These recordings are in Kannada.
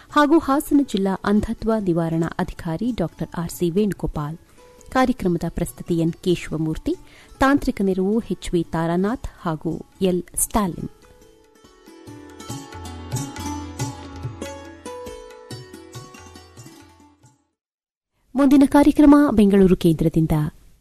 ಹಾಗೂ ಹಾಸನ ಜಿಲ್ಲಾ ಅಂಧತ್ವ ನಿವಾರಣಾ ಅಧಿಕಾರಿ ಡಾ ಆರ್ಸಿ ವೇಣುಗೋಪಾಲ್ ಕಾರ್ಯಕ್ರಮದ ಪ್ರಸ್ತುತಿ ಎನ್ ಕೇಶವಮೂರ್ತಿ ತಾಂತ್ರಿಕ ನೆರವು ಎಚ್ವಿ ತಾರಾನಾಥ್ ಹಾಗೂ ಎಲ್ ಸ್ಟಾಲಿನ್ ಮುಂದಿನ ಕಾರ್ಯಕ್ರಮ ಬೆಂಗಳೂರು ಕೇಂದ್ರದಿಂದ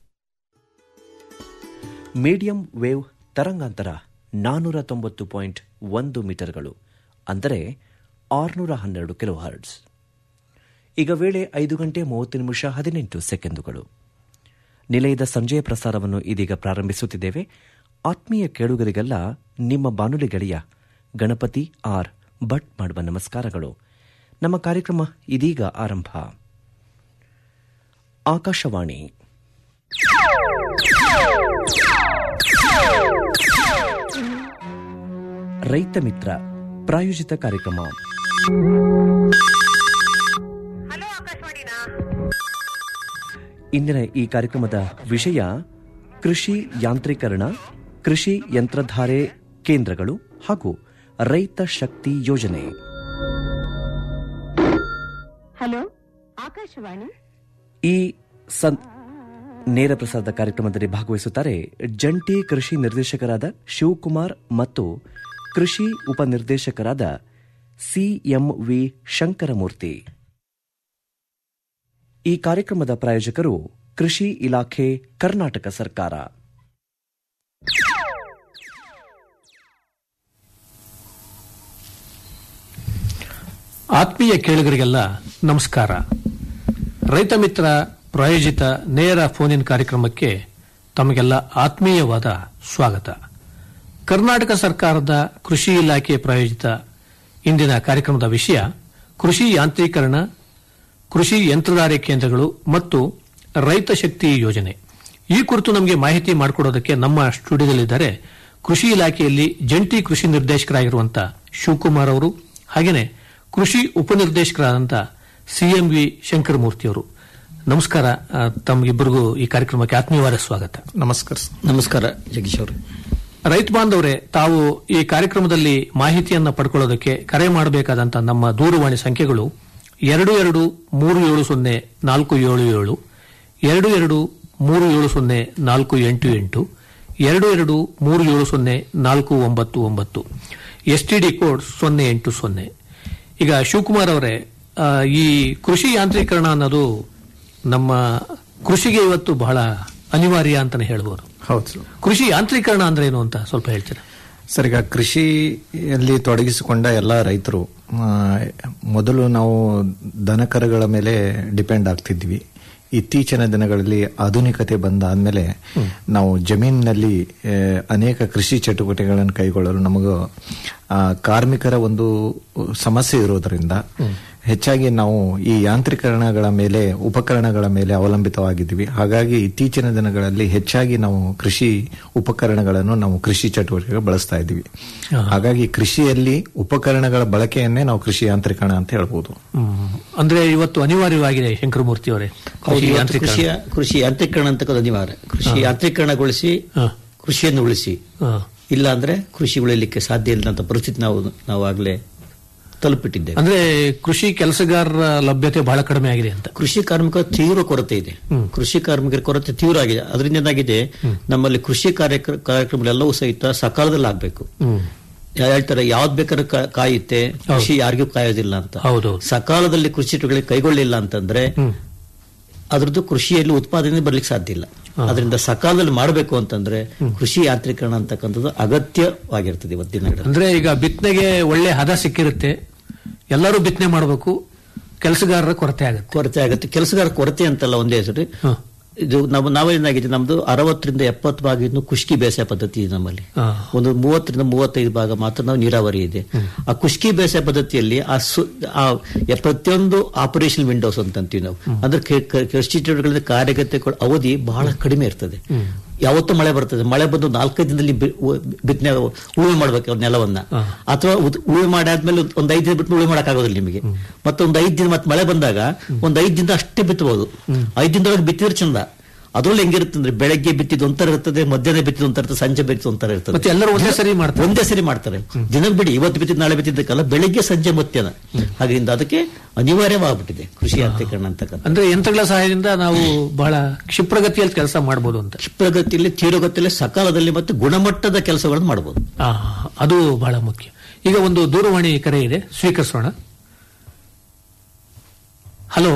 ಮೀಡಿಯಂ ವೇವ್ ತರಂಗಾಂತರ ನಾನ್ನೂರ ತೊಂಬತ್ತು ಪಾಯಿಂಟ್ ಒಂದು ಮೀಟರ್ಗಳು ಅಂದರೆ ಆರುನೂರ ಹನ್ನೆರಡು ಕಿಲೋ ಹರ್ಟ್ಸ್ ಈಗ ವೇಳೆ ಐದು ಗಂಟೆ ಮೂವತ್ತು ನಿಮಿಷ ಹದಿನೆಂಟು ಸೆಕೆಂಡುಗಳು ನಿಲಯದ ಸಂಜೆಯ ಪ್ರಸಾರವನ್ನು ಇದೀಗ ಪ್ರಾರಂಭಿಸುತ್ತಿದ್ದೇವೆ ಆತ್ಮೀಯ ಕೇಳುಗರಿಗೆಲ್ಲ ನಿಮ್ಮ ಬಾನುಲಿ ಗೆಳೆಯ ಗಣಪತಿ ಆರ್ ಭಟ್ ಮಾಡುವ ನಮಸ್ಕಾರಗಳು ನಮ್ಮ ಕಾರ್ಯಕ್ರಮ ಇದೀಗ ಆರಂಭ ಆಕಾಶವಾಣಿ ರೈತ ಮಿತ್ರ ಪ್ರಾಯೋಜಿತ ಕಾರ್ಯಕ್ರಮ ಇಂದಿನ ಈ ಕಾರ್ಯಕ್ರಮದ ವಿಷಯ ಕೃಷಿ ಯಾಂತ್ರೀಕರಣ ಕೃಷಿ ಯಂತ್ರಧಾರೆ ಕೇಂದ್ರಗಳು ಹಾಗೂ ರೈತ ಶಕ್ತಿ ಯೋಜನೆ ಹಲೋ ಆಕಾಶವಾಣಿ ಈ ಸಂ- ನೇರ ಪ್ರಸಾರದ ಕಾರ್ಯಕ್ರಮದಲ್ಲಿ ಭಾಗವಹಿಸುತ್ತಾರೆ ಜಂಟಿ ಕೃಷಿ ನಿರ್ದೇಶಕರಾದ ಶಿವಕುಮಾರ್ ಮತ್ತು ಕೃಷಿ ಉಪನಿರ್ದೇಶಕರಾದ ಸಿಎಂವಿ ಶಂಕರಮೂರ್ತಿ ಈ ಕಾರ್ಯಕ್ರಮದ ಪ್ರಾಯೋಜಕರು ಕೃಷಿ ಇಲಾಖೆ ಕರ್ನಾಟಕ ಸರ್ಕಾರ ಆತ್ಮೀಯ ಕೇಳುಗರಿಗೆಲ್ಲ ನಮಸ್ಕಾರ ರೈತ ಮಿತ್ರ ಪ್ರಾಯೋಜಿತ ನೇರ ಫೋನ್ ಇನ್ ಕಾರ್ಯಕ್ರಮಕ್ಕೆ ತಮಗೆಲ್ಲ ಆತ್ಮೀಯವಾದ ಸ್ವಾಗತ ಕರ್ನಾಟಕ ಸರ್ಕಾರದ ಕೃಷಿ ಇಲಾಖೆ ಪ್ರಾಯೋಜಿತ ಇಂದಿನ ಕಾರ್ಯಕ್ರಮದ ವಿಷಯ ಕೃಷಿ ಯಾಂತ್ರೀಕರಣ ಕೃಷಿ ಯಂತ್ರಧಾರೆ ಕೇಂದ್ರಗಳು ಮತ್ತು ರೈತ ಶಕ್ತಿ ಯೋಜನೆ ಈ ಕುರಿತು ನಮಗೆ ಮಾಹಿತಿ ಮಾಡಿಕೊಡೋದಕ್ಕೆ ನಮ್ಮ ಸ್ಟುಡಿಯೋದಲ್ಲಿದ್ದಾರೆ ಕೃಷಿ ಇಲಾಖೆಯಲ್ಲಿ ಜಂಟಿ ಕೃಷಿ ನಿರ್ದೇಶಕರಾಗಿರುವಂತಹ ಶಿವಕುಮಾರ್ ಅವರು ಹಾಗೆಯೇ ಕೃಷಿ ಉಪನಿರ್ದೇಶಕರಾದಂಥ ಸಿಎಂವಿ ಶಂಕರಮೂರ್ತಿ ಅವರು ನಮಸ್ಕಾರ ಆ, ತಮಗಿಬ್ಬರಿಗೂ ಈ ಕಾರ್ಯಕ್ರಮಕ್ಕೆ ಆತ್ಮೀಯವಾದ ಸ್ವಾಗತ ನಮಸ್ಕಾರ ನಮಸ್ಕಾರ ಜಗದೀಶ್ ಅವರು ರೈತ ಬಾಂಧವರೇ ತಾವು ಈ ಕಾರ್ಯಕ್ರಮದಲ್ಲಿ ಮಾಹಿತಿಯನ್ನ ಪಡ್ಕೊಳ್ಳೋದಕ್ಕೆ ಕರೆ ಮಾಡಬೇಕಾದಂತ ನಮ್ಮ ದೂರವಾಣಿ ಸಂಖ್ಯೆಗಳು ಎರಡು ಎರಡು ಮೂರು ಏಳು ಸೊನ್ನೆ ನಾಲ್ಕು ಏಳು ಏಳು ಎರಡು ಎರಡು ಮೂರು ಏಳು ಸೊನ್ನೆ ನಾಲ್ಕು ಎಂಟು ಎಂಟು ಎರಡು ಎರಡು ಮೂರು ಏಳು ಸೊನ್ನೆ ನಾಲ್ಕು ಒಂಬತ್ತು ಒಂಬತ್ತು ಎಸ್ಟಿಡಿ ಕೋಡ್ ಸೊನ್ನೆ ಎಂಟು ಸೊನ್ನೆ ಈಗ ಶಿವಕುಮಾರ್ ಅವರೇ ಆ, ಈ ಕೃಷಿ ಯಾಂತ್ರೀಕರಣ ಅನ್ನೋದು ನಮ್ಮ ಕೃಷಿಗೆ ಇವತ್ತು ಬಹಳ ಅನಿವಾರ್ಯ ಅಂತಾನೆ ಹೇಳ್ಬೋದು ಹೌದು ಕೃಷಿ ಯಾಂತ್ರೀಕರಣ ಅಂದ್ರೆ ಏನು ಅಂತ ಸ್ವಲ್ಪ ಹೇಳ್ತೀರಾ ಸರ್ ಈಗ ಕೃಷಿಯಲ್ಲಿ ತೊಡಗಿಸಿಕೊಂಡ ಎಲ್ಲ ರೈತರು ಆ, ಮೊದಲು ನಾವು ದನಕರಗಳ ಮೇಲೆ ಡಿಪೆಂಡ್ ಆಗ್ತಿದ್ವಿ ಇತ್ತೀಚಿನ ದಿನಗಳಲ್ಲಿ ಆಧುನಿಕತೆ ಬಂದಾದ್ಮೇಲೆ ನಾವು ಜಮೀನಿನಲ್ಲಿ ಆ, ಅನೇಕ ಕೃಷಿ ಚಟುವಟಿಕೆಗಳನ್ನು ಕೈಗೊಳ್ಳಲು ನಮಗೂ ಆ, ಕಾರ್ಮಿಕರ ಒಂದು ಸಮಸ್ಯೆ ಇರೋದರಿಂದ ಹೆಚ್ಚಾಗಿ ನಾವು ಈ ಯಾಂತ್ರೀಕರಣಗಳ ಮೇಲೆ ಉಪಕರಣಗಳ ಮೇಲೆ ಅವಲಂಬಿತವಾಗಿದ್ವಿ ಹಾಗಾಗಿ ಇತ್ತೀಚಿನ ದಿನಗಳಲ್ಲಿ ಹೆಚ್ಚಾಗಿ ನಾವು ಕೃಷಿ ಉಪಕರಣಗಳನ್ನು ನಾವು ಕೃಷಿ ಚಟುವಟಿಕೆ ಬಳಸ್ತಾ ಇದ್ವಿ ಹಾಗಾಗಿ ಕೃಷಿಯಲ್ಲಿ ಉಪಕರಣಗಳ ಬಳಕೆಯನ್ನೇ ನಾವು ಕೃಷಿ ಯಾಂತ್ರೀಕರಣ ಅಂತ ಹೇಳ್ಬೋದು ಹ್ಮ್. ಅಂದ್ರೆ ಇವತ್ತು ಅನಿವಾರ್ಯವಾಗಿದೆ ಶಂಕರಮೂರ್ತಿ ಅವರೇ ಹೌದು, ಕೃಷಿ ಇವತ್ತು ಯಾಂತ್ರೀಕರಣ ಕೃಷಿಯ ಕೃಷಿ ಯಾಂತ್ರೀಕರಣ ಅಂತಕ್ಕದ್ದು ಅನಿವಾರ್ಯ ಕೃಷಿ ಯಾಂತ್ರೀಕರಣಗೊಳಿಸಿ ಹ. ಕೃಷಿಯನ್ನು ಉಳಿಸಿ ಹ. ಇಲ್ಲ ಅಂದ್ರೆ ಕೃಷಿ ಉಳಿಲಿಕ್ಕೆ ಸಾಧ್ಯ ಇಲ್ಲದಂತ ಪರಿಸ್ಥಿತಿ ನಾವು ನಾವು ಆಗ್ಲೇ ತಲುಪಿಟ್ಟಿದ್ದೇವೆ ಅಂದ್ರೆ ಕೃಷಿ ಕೆಲಸಗಾರರ ಲಭ್ಯತೆ ಬಹಳ ಕಡಿಮೆ ಆಗಿದೆ ಅಂತ ಕೃಷಿ ಕಾರ್ಮಿಕರ ತೀವ್ರ ಕೊರತೆ ಇದೆ ಕೃಷಿ ಕಾರ್ಮಿಕರ ಕೊರತೆ ತೀವ್ರ ಆಗಿದೆ ಅದರಿಂದ ಏನಾಗಿದೆ ನಮ್ಮಲ್ಲಿ ಕೃಷಿ ಕಾರ್ಯಕ್ರ ಕಾರ್ಯಕ್ರಮಗಳೆಲ್ಲವೂ ಸಹಿತ ಸಕಾಲದಲ್ಲಿ ಆಗ್ಬೇಕು ಹ್ಮ್. ಹೇಳ್ತಾರೆ ಯಾವ್ದು ಬೇಕಾದ್ರೆ ಕಾ- ಕಾಯುತ್ತೆ ಕೃಷಿ ಯಾರಿಗೂ ಕಾಯೋದಿಲ್ಲ ಅಂತ ಹೌದೌದು. ಸಕಾಲದಲ್ಲಿ ಕೃಷಿ ಚಟುವಟಿಕೆ ಕೈಗೊಳ್ಳಿಲ್ಲ ಅಂತಂದ್ರೆ ಅದ್ರದ್ದು ಕೃಷಿಯಲ್ಲಿ ಉತ್ಪಾದನೆ ಬರ್ಲಿಕ್ಕೆ ಸಾಧ್ಯ ಇಲ್ಲ ಅದರಿಂದ ಸಕಾಲದಲ್ಲಿ ಮಾಡಬೇಕು ಅಂತಂದ್ರೆ ಕೃಷಿ ಯಾಂತ್ರೀಕರಣ ಅಂತಕ್ಕಂಥದ್ದು ಅಗತ್ಯವಾಗಿರ್ತದೆ ಇವತ್ತಿನ ದಿನಗಳಲ್ಲಿ. ಅಂದ್ರೆ ಈಗ ಬಿತ್ತನೆಗೆ ಒಳ್ಳೆ ಹದ ಸಿಕ್ಕಿರುತ್ತೆ ಎಲ್ಲರೂ ಬಿತ್ತನೆ ಮಾಡಬೇಕು ಕೆಲಸಗಾರರ ಕೊರತೆ ಆಗುತ್ತೆ ಕೊರತೆ ಆಗುತ್ತೆ ಕೆಲಸಗಾರ ಕೊರತೆ ಅಂತಲ್ಲ ಒಂದೇ ಹೆಸರು ಹ. ಇದು ನಾವು ನಾವೇನಾಗಿದೆ ನಮ್ದು ಅರವತ್ತರಿಂದ ಎಪ್ಪತ್ತು ಭಾಗ ಇನ್ನು ಕುಷ್ಕಿ ಬೇಸಾಯ ಪದ್ಧತಿ ಇದೆ ನಮ್ಮಲ್ಲಿ ಹ. ಒಂದು ಮೂವತ್ತರಿಂದ ಮೂವತ್ತೈದು ಭಾಗ ಮಾತ್ರ ನಾವು ನೀರಾವರಿ ಇದೆ ಆ ಕುಷ್ಕಿ ಬೇಸಾಯ ಪದ್ಧತಿಯಲ್ಲಿ ಆ ಸು- ಆ ಯ- ಪ್ರತಿಯೊಂದು ಆಪರೇಷನ್ ವಿಂಡೋಸ್ ಅಂತ ಅಂತೀವಿ ನಾವು ಅಂದ್ರೆ ಕೆ- ಕ- ಕೃಷಿ ಚಟುವಟಿಕೆಗಳ ಕಾರ್ಯಗತೆ ಅವಧಿ ಬಹಳ ಕಡಿಮೆ ಇರ್ತದೆ ಯಾವತ್ತೂ ಮಳೆ ಬರ್ತದೆ ಮಳೆ ಬಂದು ನಾಲ್ಕೈದು ದಿನದಲ್ಲಿ ಬಿ- ಉ- ಬಿತ್ತನೆ ಉಳುಮೆ ಮಾಡ್ಬೇಕು ಅವ್ರ ನೆಲವನ್ನ ಅಥವಾ ಉದ್- ಉಳುಮೆ ಮಾಡಾದ್ಮೇಲೆ ಒಂದ್ ಐದು ದಿನ ಬಿಟ್ಟು ಉಳುಮೆ ಮಾಡಕ್ಕಾಗೋದಿಲ್ಲ ನಿಮಗೆ ಮತ್ತೆ ಒಂದ್ ಐದು ದಿನ ಮತ್ತೆ ಮಳೆ ಬಂದಾಗ ಒಂದ್ ಐದು ದಿನ ಅಷ್ಟೇ ಬಿತ್ತಬಹುದು ಐದು ದಿನದೊಳಗೆ ಬಿತ್ತಿದ್ರೆ ಚಂದ ಅದ್ರಲ್ಲಿ ಹೆಂಗಿರುತ್ತೆ ಅಂದ್ರೆ ಬೆಳಗ್ಗೆ ಬಿತ್ತಿದ ಒಂಥರ ಇರ್ತದೆ ಮಧ್ಯಾಹ್ನ ಬಿತ್ತಿದ ಒಂಥರ ಇರ್ತದೆ ಸಂಜೆ ಬಿತ್ತಿದ ಒಂಥರ ಇರ್ತದೆ ಮತ್ತೆ ಎಲ್ಲರೂ ಒಂದೇ ಸರಿ ಮಾಡ್ತಾರೆ ಒಂದೇ ಸರಿ ಮಾಡ್ತಾರೆ ದಿನಕ್ಕೆ ಬಿಡಿ ಇವತ್ತು ಬಿತ್ತಿದ ನಾಳೆ ಬಿತ್ತಿದ್ದಕ್ಕಲ್ಲ ಬೆಳಿಗ್ಗೆ ಸಂಜೆ ಮಧ್ಯಾಹ್ನ ಹಾಗಾಗಿ ಅದಕ್ಕೆ ಅನಿವಾರ್ಯವಾಗ್ಬಿಟ್ಟಿದೆ ಕೃಷಿ ಯಾಂತ್ರೀಕರಣ ಅಂತಕ್ಕಂಥ ಅಂದ್ರೆ ಯಂತ್ರಗಳ ಸಹಾಯದಿಂದ ನಾವು ಬಹಳ ಕ್ಷಿಪ್ರಗತಿಯಲ್ಲಿ ಕೆಲಸ ಮಾಡಬಹುದು ಅಂತ ಪ್ರಗತಿಯಲ್ಲಿ ತೀವ್ರಗತಿಯಲ್ಲಿ ಸಕಾಲದಲ್ಲಿ ಮತ್ತು ಗುಣಮಟ್ಟದ ಕೆಲಸಗಳನ್ನು ಮಾಡಬಹುದು ಆ, ಅದು ಬಹಳ ಮುಖ್ಯ ಈಗ ಒಂದು ದೂರವಾಣಿ ಕರೆ ಇದೆ ಸ್ವೀಕರಿಸೋಣ ಹಲೋ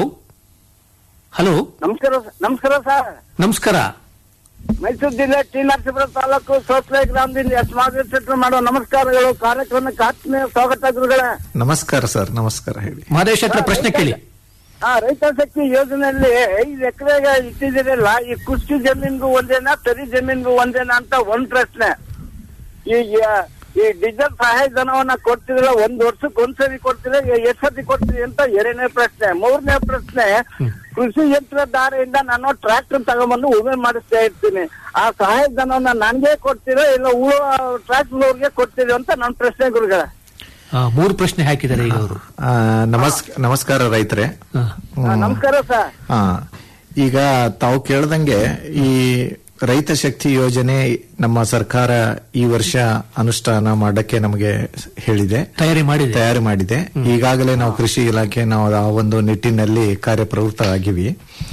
ಹಲೋ ನಮಸ್ಕಾರ ನಮಸ್ಕಾರ ಸರ್ ನಮಸ್ಕಾರ ಮೈಸೂರು ಜಿಲ್ಲೆ ಟಿ ನರಸೀಪುರ ತಾಲೂಕು ಸೋಸ್ಲೆ ಗ್ರಾಮದಿಂದ ಎಸ್ ಮಾದೇಶ್ವರ ಮಾಡೋ ನಮಸ್ಕಾರಗಳು ಕಾರ್ಯಕ್ರಮಕ್ಕೆ ಆತ್ಮೀಯ ಸ್ವಾಗತ ಗುರುಗಳೇ ನಮಸ್ಕಾರ ಸರ್ ನಮಸ್ಕಾರ ಹೇಳಿ ಮಹದೇಶ್ ಹತ್ರ ಪ್ರಶ್ನೆ ಕೇಳಿ ಆ ರೈತ ಶಕ್ತಿ ಯೋಜನೆಯಲ್ಲಿ ಐದು ಎಕರೆಗೆ ಇಟ್ಟಿದಿರಲ್ಲ ಈ ಕೃಷಿ ಜಮೀನ್ಗೂ ಒಂದೇನಾ ತರಿ ಜಮೀನ್ಗೂ ಒಂದೇನಾ ಅಂತ ಒಂದ್ ಪ್ರಶ್ನೆ ಈಗ ಈ ಡೀಸೆಲ್ ಸಹಾಯಧನವನ್ನ ಕೊಡ್ತಿರಲ್ಲ ಒಂದ್ ವರ್ಷಕ್ಕೆ ಒಂದ್ಸರಿ ಕೊಡ್ತೀರ ಎಷ್ಟ್ ಸತಿ ಕೊಡ್ತೀರಿ ಅಂತ ಎರಡನೇ ಪ್ರಶ್ನೆ ಮೂರನೇ ಪ್ರಶ್ನೆ ಕೃಷಿ ಯಂತ್ರಧಾರೆಯಿಂದ ನಾನು ಟ್ರ್ಯಾಕ್ಟರ್ ತಗೊಂಬಂದು ಉಳುಮೆ ಮಾಡಿಸ್ತಾ ಇರ್ತೀನಿ ಆ ಸಹಾಯಧನವನ್ನ ನನ್ಗೆ ಕೊಡ್ತೀರಾ ಇಲ್ಲ ಉಳು ಟ್ರ್ಯಾಕ್ಟರ್ ಅವ್ರಿಗೆ ಕೊಡ್ತೀರಿ ಅಂತ ನನ್ನ ಪ್ರಶ್ನೆ ಗುರುಗಳ ಆ, ಮೂರು ಪ್ರಶ್ನೆ ಹಾಕಿದ್ದಾರೆ ಈಗ ಅವರು ಆ, ನಮಸ್ಕ ನಮಸ್ಕಾರ ರೈತರೇ ನಮಸ್ಕಾರ ಸರ್ ಆ, ಈಗ ತಾವು ಕೇಳ್ದಂಗೆ ಈ ರೈತ ಶಕ್ತಿ ಯೋಜನೆ ನಮ್ಮ ಸರ್ಕಾರ ಈ ವರ್ಷ ಅನುಷ್ಠಾನ ಮಾಡಕ್ಕೆ ನಮಗೆ ಹೇಳಿದೆ ತಯಾರಿ ಮಾಡಿದೆ ತಯಾರಿ ಮಾಡಿದೆ ಈಗಾಗಲೇ ನಾವು ಕೃಷಿ ಇಲಾಖೆ ನಾವು ಆ ಒಂದು ನಿಟ್ಟಿನಲ್ಲಿ ಕಾರ್ಯಪ್ರವೃತ್ತರಾಗಿವಿ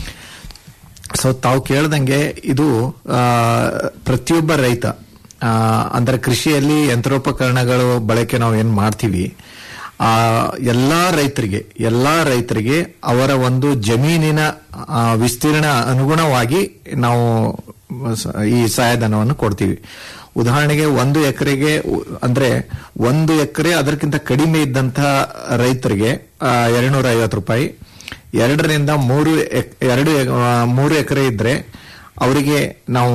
ಸೊ ತಾವು ಕೇಳ್ದಂಗೆ ಇದು ಆ, ಪ್ರತಿಯೊಬ್ಬ ರೈತ ಆ, ಅಂದ್ರೆ ಕೃಷಿಯಲ್ಲಿ ಯಂತ್ರೋಪಕರಣಗಳು ಬಳಕೆ ನಾವು ಏನ್ ಮಾಡ್ತೀವಿ ಆ ಎಲ್ಲಾ ರೈತರಿಗೆ ಎಲ್ಲಾ ರೈತರಿಗೆ ಅವರ ಒಂದು ಜಮೀನಿನ ಆ, ವಿಸ್ತೀರ್ಣ ಅನುಗುಣವಾಗಿ ನಾವು ಸ- ಈ ಸಹಾಯಧನವನ್ನು ಕೊಡ್ತೀವಿ ಉದಾಹರಣೆಗೆ ಒಂದು ಎಕರೆಗೆ ಅಂದ್ರೆ ಒಂದು ಎಕರೆ ಅದಕ್ಕಿಂತ ಕಡಿಮೆ ಇದ್ದಂತಹ ರೈತರಿಗೆ ಎರಡ್ನೂರ ಐವತ್ತು ರೂಪಾಯಿ ಎರಡರಿಂದ ಮೂರು ಎಕ್- ಎರಡು ಎ- ಆ, ಮೂರು ಎಕರೆ ಇದ್ರೆ ಅವರಿಗೆ ನಾವು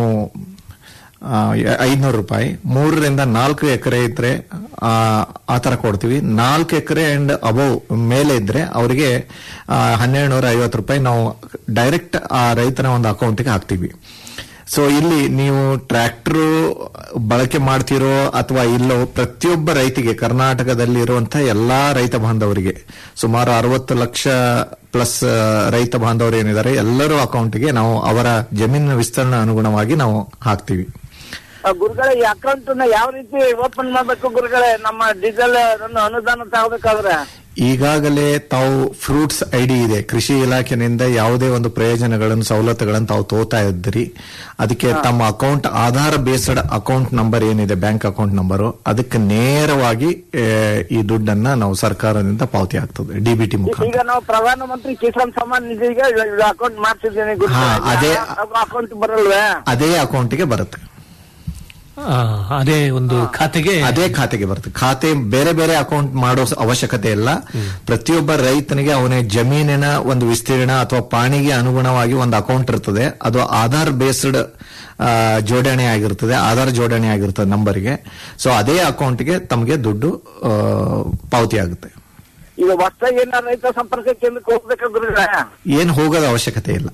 ಐದ್ನೂರು ರೂಪಾಯಿ ಮೂರರಿಂದ ನಾಲ್ಕು ಎಕರೆ ಇದ್ರೆ ಆ, ಆ ತರ ಕೊಡ್ತೀವಿ ನಾಲ್ಕು ಎಕರೆ ಅಂಡ್ ಅಬೌವ್ ಮೇಲೆ ಇದ್ರೆ ಅವರಿಗೆ ಹನ್ನೆರಡು ನೂರ ಐವತ್ತು ರೂಪಾಯಿ ನಾವು ಡೈರೆಕ್ಟ್ ಆ ರೈತನ ಒಂದು ಅಕೌಂಟ್ಗೆ ಹಾಕ್ತೀವಿ ಸೊ ಇಲ್ಲಿ ನೀವು ಟ್ರ್ಯಾಕ್ಟರ್ ಬಳಕೆ ಮಾಡ್ತಿರೋ ಅಥವಾ ಇಲ್ಲೋ ಪ್ರತಿಯೊಬ್ಬ ರೈತಿಗೆ ಕರ್ನಾಟಕದಲ್ಲಿ ಇರುವಂತಹ ಎಲ್ಲಾ ರೈತ ಬಾಂಧವರಿಗೆ ಸುಮಾರು ಅರವತ್ತು ಲಕ್ಷ ಪ್ಲಸ್ ರೈತ ಬಾಂಧವರು ಏನಿದ್ದಾರೆ ಎಲ್ಲರೂ ಅಕೌಂಟ್ಗೆ ನಾವು ಅವರ ಜಮೀನಿನ ವಿಸ್ತರಣೆ ಅನುಗುಣವಾಗಿ ನಾವು ಹಾಕ್ತೀವಿ ಆ, ಗುರುಗಳೇ ಈ ಅಕೌಂಟ್ ನ ಯಾವ ರೀತಿ ಓಪನ್ ಮಾಡ್ಬೇಕು ಗುರುಗಳೇ ನಮ್ಮ ಡೀಸೆಲ್ ಅನುದಾನ ತಗೋಬೇಕಾದ್ರೆ ಈಗಾಗಲೇ ತಾವು ಫ್ರೂಟ್ಸ್ ಐಡಿ ಇದೆ ಕೃಷಿ ಇಲಾಖೆನಿಂದ ಯಾವುದೇ ಒಂದು ಪ್ರಯೋಜನಗಳನ್ನು ಸವಲತ್ತುಗಳನ್ನು ತಾವು ತೋತಾ ಇದ್ದೀರಿ ಅದಕ್ಕೆ ತಮ್ಮ account Aadhaar based account number ಏನಿದೆ ಬ್ಯಾಂಕ್ ಅಕೌಂಟ್ ನಂಬರು ಅದಕ್ಕೆ ನೇರವಾಗಿ ಆ, ಈ ದುಡ್ಡನ್ನ ನಾವು ಸರ್ಕಾರದಿಂದ ಪಾವತಿ ಆಗ್ತದೆ ಡಿಬಿಟಿ ಮುಖಾಂತರ ಈಗ ನಾವು ಪ್ರಧಾನ ಮಂತ್ರಿ ಕಿಸಾನ್ ಸಮ್ಮಾನ್ ನಿಧಿಗೆ ಅಕೌಂಟ್ ಮಾಡ್ತಿದ್ದೇನೆ ಹಾ, ಅದೇ- ಅಕೌಂಟ್ ಬರಲ್ವೇ ಅದೇ ಅಕೌಂಟ್ಗೆ ಬರುತ್ತೆ ಆ, ಅದೇ ಒಂದು ಖಾತೆಗೆ ಅದೇ ಖಾತೆಗೆ ಬರುತ್ತೆ ಖಾತೆ ಬೇರೆ ಬೇರೆ ಅಕೌಂಟ್ ಮಾಡೋ ಸ- ಅವಶ್ಯಕತೆ ಇಲ್ಲ ಪ್ರತಿಯೊಬ್ಬ ರೈತನಿಗೆ ಅವನ ಜಮೀನಿನ ಒಂದು ವಿಸ್ತೀರ್ಣ ಅಥವಾ ಪಾಣಿಗೆ ಅನುಗುಣವಾಗಿ ಒಂದು ಅಕೌಂಟ್ ಇರ್ತದೆ ಅದು ಆಧಾರ್ ಬೇಸ್ಡ್ ಜೋಡಣೆ ಆಗಿರ್ತದೆ ಆಧಾರ್ ಜೋಡಣೆ ಆಗಿರ್ತದೆ ನಂಬರ್ಗೆ ಸೊ ಅದೇ ಅಕೌಂಟ್ಗೆ ತಮಗೆ ದುಡ್ಡು ಆ, ಪಾವತಿ ಆಗುತ್ತೆ ಈಗ ಹೊಸದಾಗಿ ಏನಾರ ರೈತ ಸಂಪರ್ಕ ಕೇಂದ್ರಕ್ಕೆ ಹೋಗ್ಬೇಕಾ ಗುರುಗಳೇ ಏನು ಹೋಗೋದ ಅವಶ್ಯಕತೆ ಇಲ್ಲ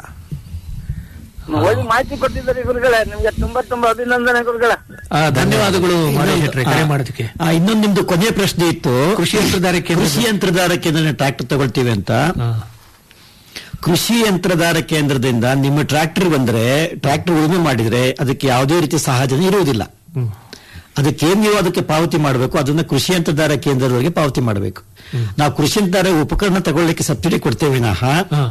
ಒಳ್ಳೆ ಮಾಹಿತಿ ಕೊಟ್ಟಿದ್ದಾರೆ ಗುರುಗಳೇ ನಿಮ್ಗೆ ತುಂಬಾ ತುಂಬಾ ಅಭಿನಂದನೆ ಗುರುಗಳೇ ಆ, ಧನ್ಯವಾದಗಳು ಮಹದೇಶ್ ಶೆಟ್ರೆ, ಕರೆ ಮಾಡೋದಕ್ಕೆ ಆ, ಇನ್ನೊಂದು ನಿಮ್ದು ಕೊನೆಯ ಪ್ರಶ್ನೆ ಇತ್ತು ಕೃಷಿ ಯಂತ್ರಧಾರ ಕೇಂದ್ರ ಕೃಷಿ ಯಂತ್ರಧಾರ ಕೇಂದ್ರ ಟ್ರ್ಯಾಕ್ಟರ್ ತಗೊಳ್ತೀವಿ ಅಂತ ಆ, ಕೃಷಿ ಯಂತ್ರಧಾರ ಕೇಂದ್ರದಿಂದ ನಿಮ್ಮ ಟ್ರ್ಯಾಕ್ಟರ್ ಬಂದ್ರೆ ಟ್ರ್ಯಾಕ್ಟರ್ ಉಳುಮೆ ಮಾಡಿದ್ರೆ ಅದಕ್ಕೆ ಯಾವುದೇ ರೀತಿ ಸಹಜನ ಇರುವುದಿಲ್ಲ ಅದಕ್ಕೆ ಏನ್ ನೀವು ಅದಕ್ಕೆ ಪಾವತಿ ಮಾಡಬೇಕು ಅದನ್ನ ಕೃಷಿ ಯಂತ್ರಧಾರ ಕೇಂದ್ರದವರೆಗೆ ಪಾವತಿ ಮಾಡಬೇಕು ನಾವು ಕೃಷಿ ಯಂತ್ರಧಾರ ಉಪಕರಣ ತಗೊಳ್ಳಿಕ್ಕೆ ಸಬ್ಸಿಡಿ ಕೊಡ್ತೇವೆ ವಿನಃ ಆ,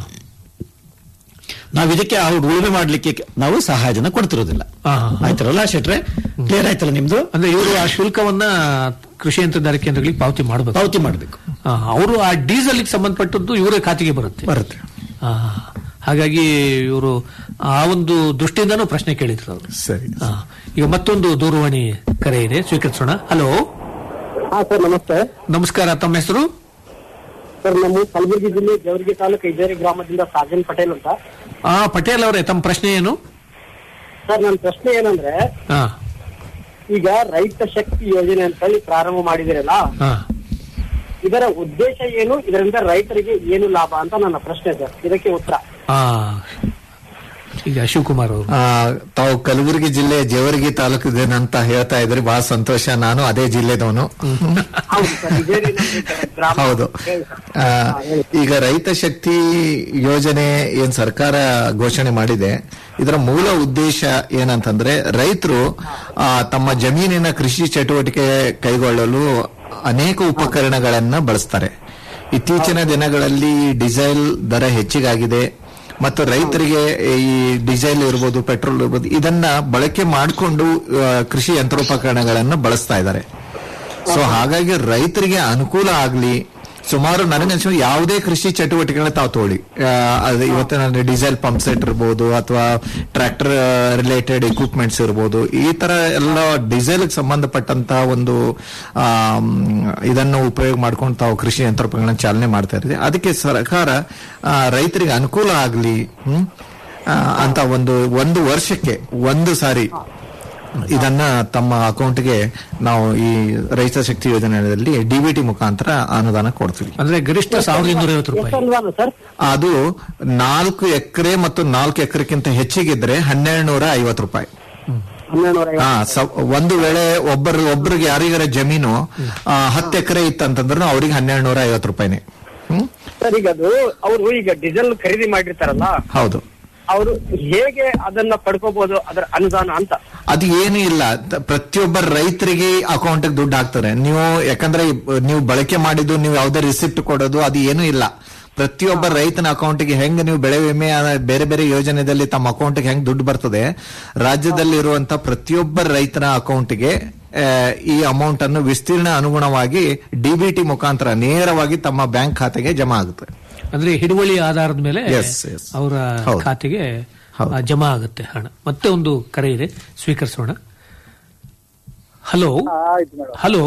ನಾವು ಇದಕ್ಕೆ ಅವ್ರು ಉಳುಮೆ ಮಾಡ್ಲಿಕ್ಕೆ ನಾವು ಸಹಾಯಧನ ಕೊಡ್ತಿರೋದಿಲ್ಲ ಆ, ಆಯ್ತರಲ್ಲ ಶೆಟ್ರೆ ಕ್ಲಿಯರ್ ಆಯ್ತಲ್ಲ ನಿಮ್ದು ಅಂದ್ರೆ ಇವರು ಆ ಶುಲ್ಕವನ್ನ ಕೃಷಿ ಯಂತ್ರಧಾರ ಕೇಂದ್ರಗಳಿಗೆ ಪಾವತಿ ಮಾಡಬೇಕು ಪಾವತಿ ಮಾಡಬೇಕು ಅವರು ಆ ಡೀಸೆಲ್ ಸಂಬಂಧಪಟ್ಟದ್ದು ಇವರ ಖಾತೆಗೆ ಬರುತ್ತೆ ಬರುತ್ತೆ ಆ, ಹಾಗಾಗಿ ಇವರು ಆ ಒಂದು ದೃಷ್ಟಿಯಿಂದನೂ ಪ್ರಶ್ನೆ ಕೇಳಿದ್ರು ಅವರು ಸರಿ ಆ, ಈಗ ಮತ್ತೊಂದು ದೂರವಾಣಿ ಕರೆ ಇದೆ ಸ್ವೀಕರಿಸೋಣ ಹಲೋ ಹಾ ಸರ್ ನಮಸ್ತೆ ನಮಸ್ಕಾರ ತಮ್ಮ ಹೆಸರು ಸರ್ ನಮ್ಮ ಕಲಬುರಗಿ ಜಿಲ್ಲೆ ಜವರ್ಗಿ ತಾಲೂಕು ಇಜೇರಿ ಗ್ರಾಮದಿಂದ ಸಾಜನ್ ಪಟೇಲ್ ಅಂತ ಆ ಪಟೇಲ್ ಅವರೇ ತಮ್ಮ ಪ್ರಶ್ನೆ ಏನು ಸರ್ ನನ್ನ ಪ್ರಶ್ನೆ ಏನಂದ್ರೆ ಆ, ಈಗ ರೈತ ಶಕ್ತಿ ಯೋಜನೆ ಅಂತ ಹೇಳಿ ಪ್ರಾರಂಭ ಮಾಡಿದಿರಲ್ಲ ಆ. ಇದರ ಉದ್ದೇಶ ಏನು ಇದರಿಂದ ರೈತರಿಗೆ ಏನು ಲಾಭ ಅಂತ ನನ್ನ ಪ್ರಶ್ನೆ ಸರ್ ಇದಕ್ಕೆ ಉತ್ತರ ಆ, ಈಗ ಶಿವಕುಮಾರ್ ಅವರು ಆ, ತಾವು ಕಲಬುರಗಿ ಜಿಲ್ಲೆ ಜೇವರ್ಗಿ ತಾಲೂಕಿದೇನಂತ ಹೇಳ್ತಾ ಇದ್ರಿ ಬಹಳ ಸಂತೋಷ ನಾನು ಅದೇ ಜಿಲ್ಲೆದವನು ಹೌದು ಸರ್ ಇದೇ ರೀ ನಮ್ದು ಗ್ರಾಮ ಹೌದು ಹೇಳಿ ಸರ್. ಆ, ಈಗ ರೈತ ಶಕ್ತಿ ಯೋಜನೆ ಏನ್ ಸರ್ಕಾರ ಘೋಷಣೆ ಮಾಡಿದೆ ಇದರ ಮೂಲ ಉದ್ದೇಶ ಏನಂತಂದ್ರೆ ರೈತರು ಆ, ತಮ್ಮ ಜಮೀನಿನ ಕೃಷಿ ಚಟುವಟಿಕೆ ಕೈಗೊಳ್ಳಲು ಅನೇಕ ಉಪಕರಣಗಳನ್ನ ಬಳಸ್ತಾರೆ ಇತ್ತೀಚಿನ ದಿನಗಳಲ್ಲಿ ಡೀಸೆಲ್ ದರ ಹೆಚ್ಚಿಗಾಗಿದೆ ಮತ್ತು ರೈತರಿಗೆ ಈ ಡೀಸೆಲ್ ಇರ್ಬೋದು ಪೆಟ್ರೋಲ್ ಇರ್ಬೋದು ಇದನ್ನ ಬಳಕೆ ಮಾಡಿಕೊಂಡು ಕೃಷಿ ಯಂತ್ರೋಪಕರಣಗಳನ್ನು ಬಳಸ್ತಾ ಇದ್ದಾರೆ ಸೊ ಹಾಗಾಗಿ ರೈತರಿಗೆ ಅನುಕೂಲ ಆಗ್ಲಿ ಸುಮಾರು ನನಗನ್ಸೋ ಯಾವುದೇ ಕೃಷಿ ಚಟುವಟಿಕೆಗಳನ್ನ ತಾವು ತೋಳಿ ಆ, ಅದು ಇವತ್ತಿನ ಡೀಸೆಲ್ ಪಂಪ್ ಸೆಟ್ ಇರ್ಬೋದು ಅಥವಾ ಟ್ರ್ಯಾಕ್ಟರ್ ರಿಲೇಟೆಡ್ ಇಕ್ವಿಪ್ಮೆಂಟ್ಸ್ ಇರ್ಬೋದು ಈ ತರ ಎಲ್ಲ ಡೀಸೆಲ್ ಸಂಬಂಧಪಟ್ಟಂತಹ ಒಂದು ಆಮ್, ಇದನ್ನು ಉಪಯೋಗ ಮಾಡ್ಕೊಂಡು ತಾವು ಕೃಷಿ ಯಂತ್ರೋಪಕರಣ ಚಾಲನೆ ಮಾಡ್ತಾ ಇದ್ದಾರೆ ಅದಕ್ಕೆ ಸರ್ಕಾರ ಆ, ರೈತರಿಗೆ ಅನುಕೂಲ ಆಗ್ಲಿ ಹ್ಮ್ ಆ, ಅಂತ ಒಂದು ಒಂದು ವರ್ಷಕ್ಕೆ ಒಂದು ಸಾರಿ ಇದನ್ನ ತಮ್ಮ ಅಕೌಂಟ್ಗೆ ನಾವು ಈ ರೈತ ಶಕ್ತಿ ಯೋಜನೆಯಲ್ಲಿ ಡಿಬಿಟಿ ಮುಖಾಂತರ ಅನುದಾನ ಕೊಡ್ತೀವಿ ಅಂದ್ರೆ ಗರಿಷ್ಠ ಸಾವಿರದ ಇನ್ನೂರ ಐವತ್ತು ರೂಪಾಯಿ ಎಷ್ಟಲ್ವಾ ಸರ್ ಅದು ನಾಲ್ಕು ಎಕರೆ ಮತ್ತು ನಾಲ್ಕು ಎಕರೆಕ್ಕಿಂತ ಹೆಚ್ಚಿಗಿದ್ರೆ ಹನ್ನೆರಡು ನೂರ ಐವತ್ತು ರೂಪಾಯಿ ಹನ್ನೆರಡು ನೂರ ಹಾ ಸ- ಒಂದು ವೇಳೆ ಒಬ್ಬರು ಒಬ್ಬರಿಗೆ ಯಾರಿಗಾರ ಜಮೀನು ಆ, ಹತ್ತು ಎಕರೆ ಇತ್ತಂತಂದ್ರೆ ಅವ್ರಿಗೆ ಹನ್ನೆರಡು ನೂರ ಐವತ್ತು ರೂಪಾಯಿನೇ ಹ್ಮ್ ಸರ್ ಈಗ ಅದು ಅವರು ಈಗ ಡೀಸೆಲ್ ಖರೀದಿ ಮಾಡಿರ್ತಾರಲ್ಲ ಹೌದು ಅವರು ಹೇಗೆ ಅದನ್ನ ಪಡ್ಕೋಬಹುದು ಅದರ ಅನುದಾನ ಅಂತ ಅದು ಏನೂ ಇಲ್ಲ ತ- ಪ್ರತಿಯೊಬ್ಬ ರೈತರಿಗೆ ಅಕೌಂಟ್ ದುಡ್ಡು ಹಾಕ್ತಾರೆ ನೀವು ಯಾಕಂದ್ರೆ ನೀವು ಬಳಕೆ ಮಾಡಿದ್ದು ನೀವು ಯಾವುದೇ ರಿಸಿಪ್ಟ್ ಕೊಡೋದು ಅದು ಏನೂ ಇಲ್ಲ ಪ್ರತಿಯೊಬ್ಬ ರೈತನ ಅಕೌಂಟ್ಗೆ ಹೆಂಗ್ ನೀವು ಬೆಳೆ ವಿಮೆ ಆ, ಬೇರೆ ಬೇರೆ ಯೋಜನೆಯಲ್ಲಿ ತಮ್ಮ ಅಕೌಂಟ್ಗೆ ಹೆಂಗ್ ದುಡ್ಡು ಬರ್ತದೆ ರಾಜ್ಯದಲ್ಲಿ ಇರುವಂತ ಪ್ರತಿಯೊಬ್ಬ ರೈತನ ಅಕೌಂಟ್ಗೆ ಆ, ಈ ಅಮೌಂಟ್ ಅನ್ನು ವಿಸ್ತೀರ್ಣ ಅನುಗುಣವಾಗಿ ಡಿಬಿಟಿ ಮುಖಾಂತರ ನೇರವಾಗಿ ತಮ್ಮ ಬ್ಯಾಂಕ್ ಖಾತೆಗೆ ಜಮಾ ಆಗುತ್ತೆ ಅಂದ್ರೆ ಹಿಡುವಳಿ ಆಧಾರದ ಮೇಲೆ Yes, yes. ಅವರ ಹೌದು. ಖಾತೆಗೆ ಹೌದು. ಆ, ಜಮಾ ಆಗುತ್ತೆ ಹಣ ಮತ್ತೆ ಒಂದು ಕರೆ ಇದೆ ಸ್ವೀಕರಿಸೋಣ ಹಲೋ ಆಯ್ತು ಮೇಡಮ್ ಹಲೋ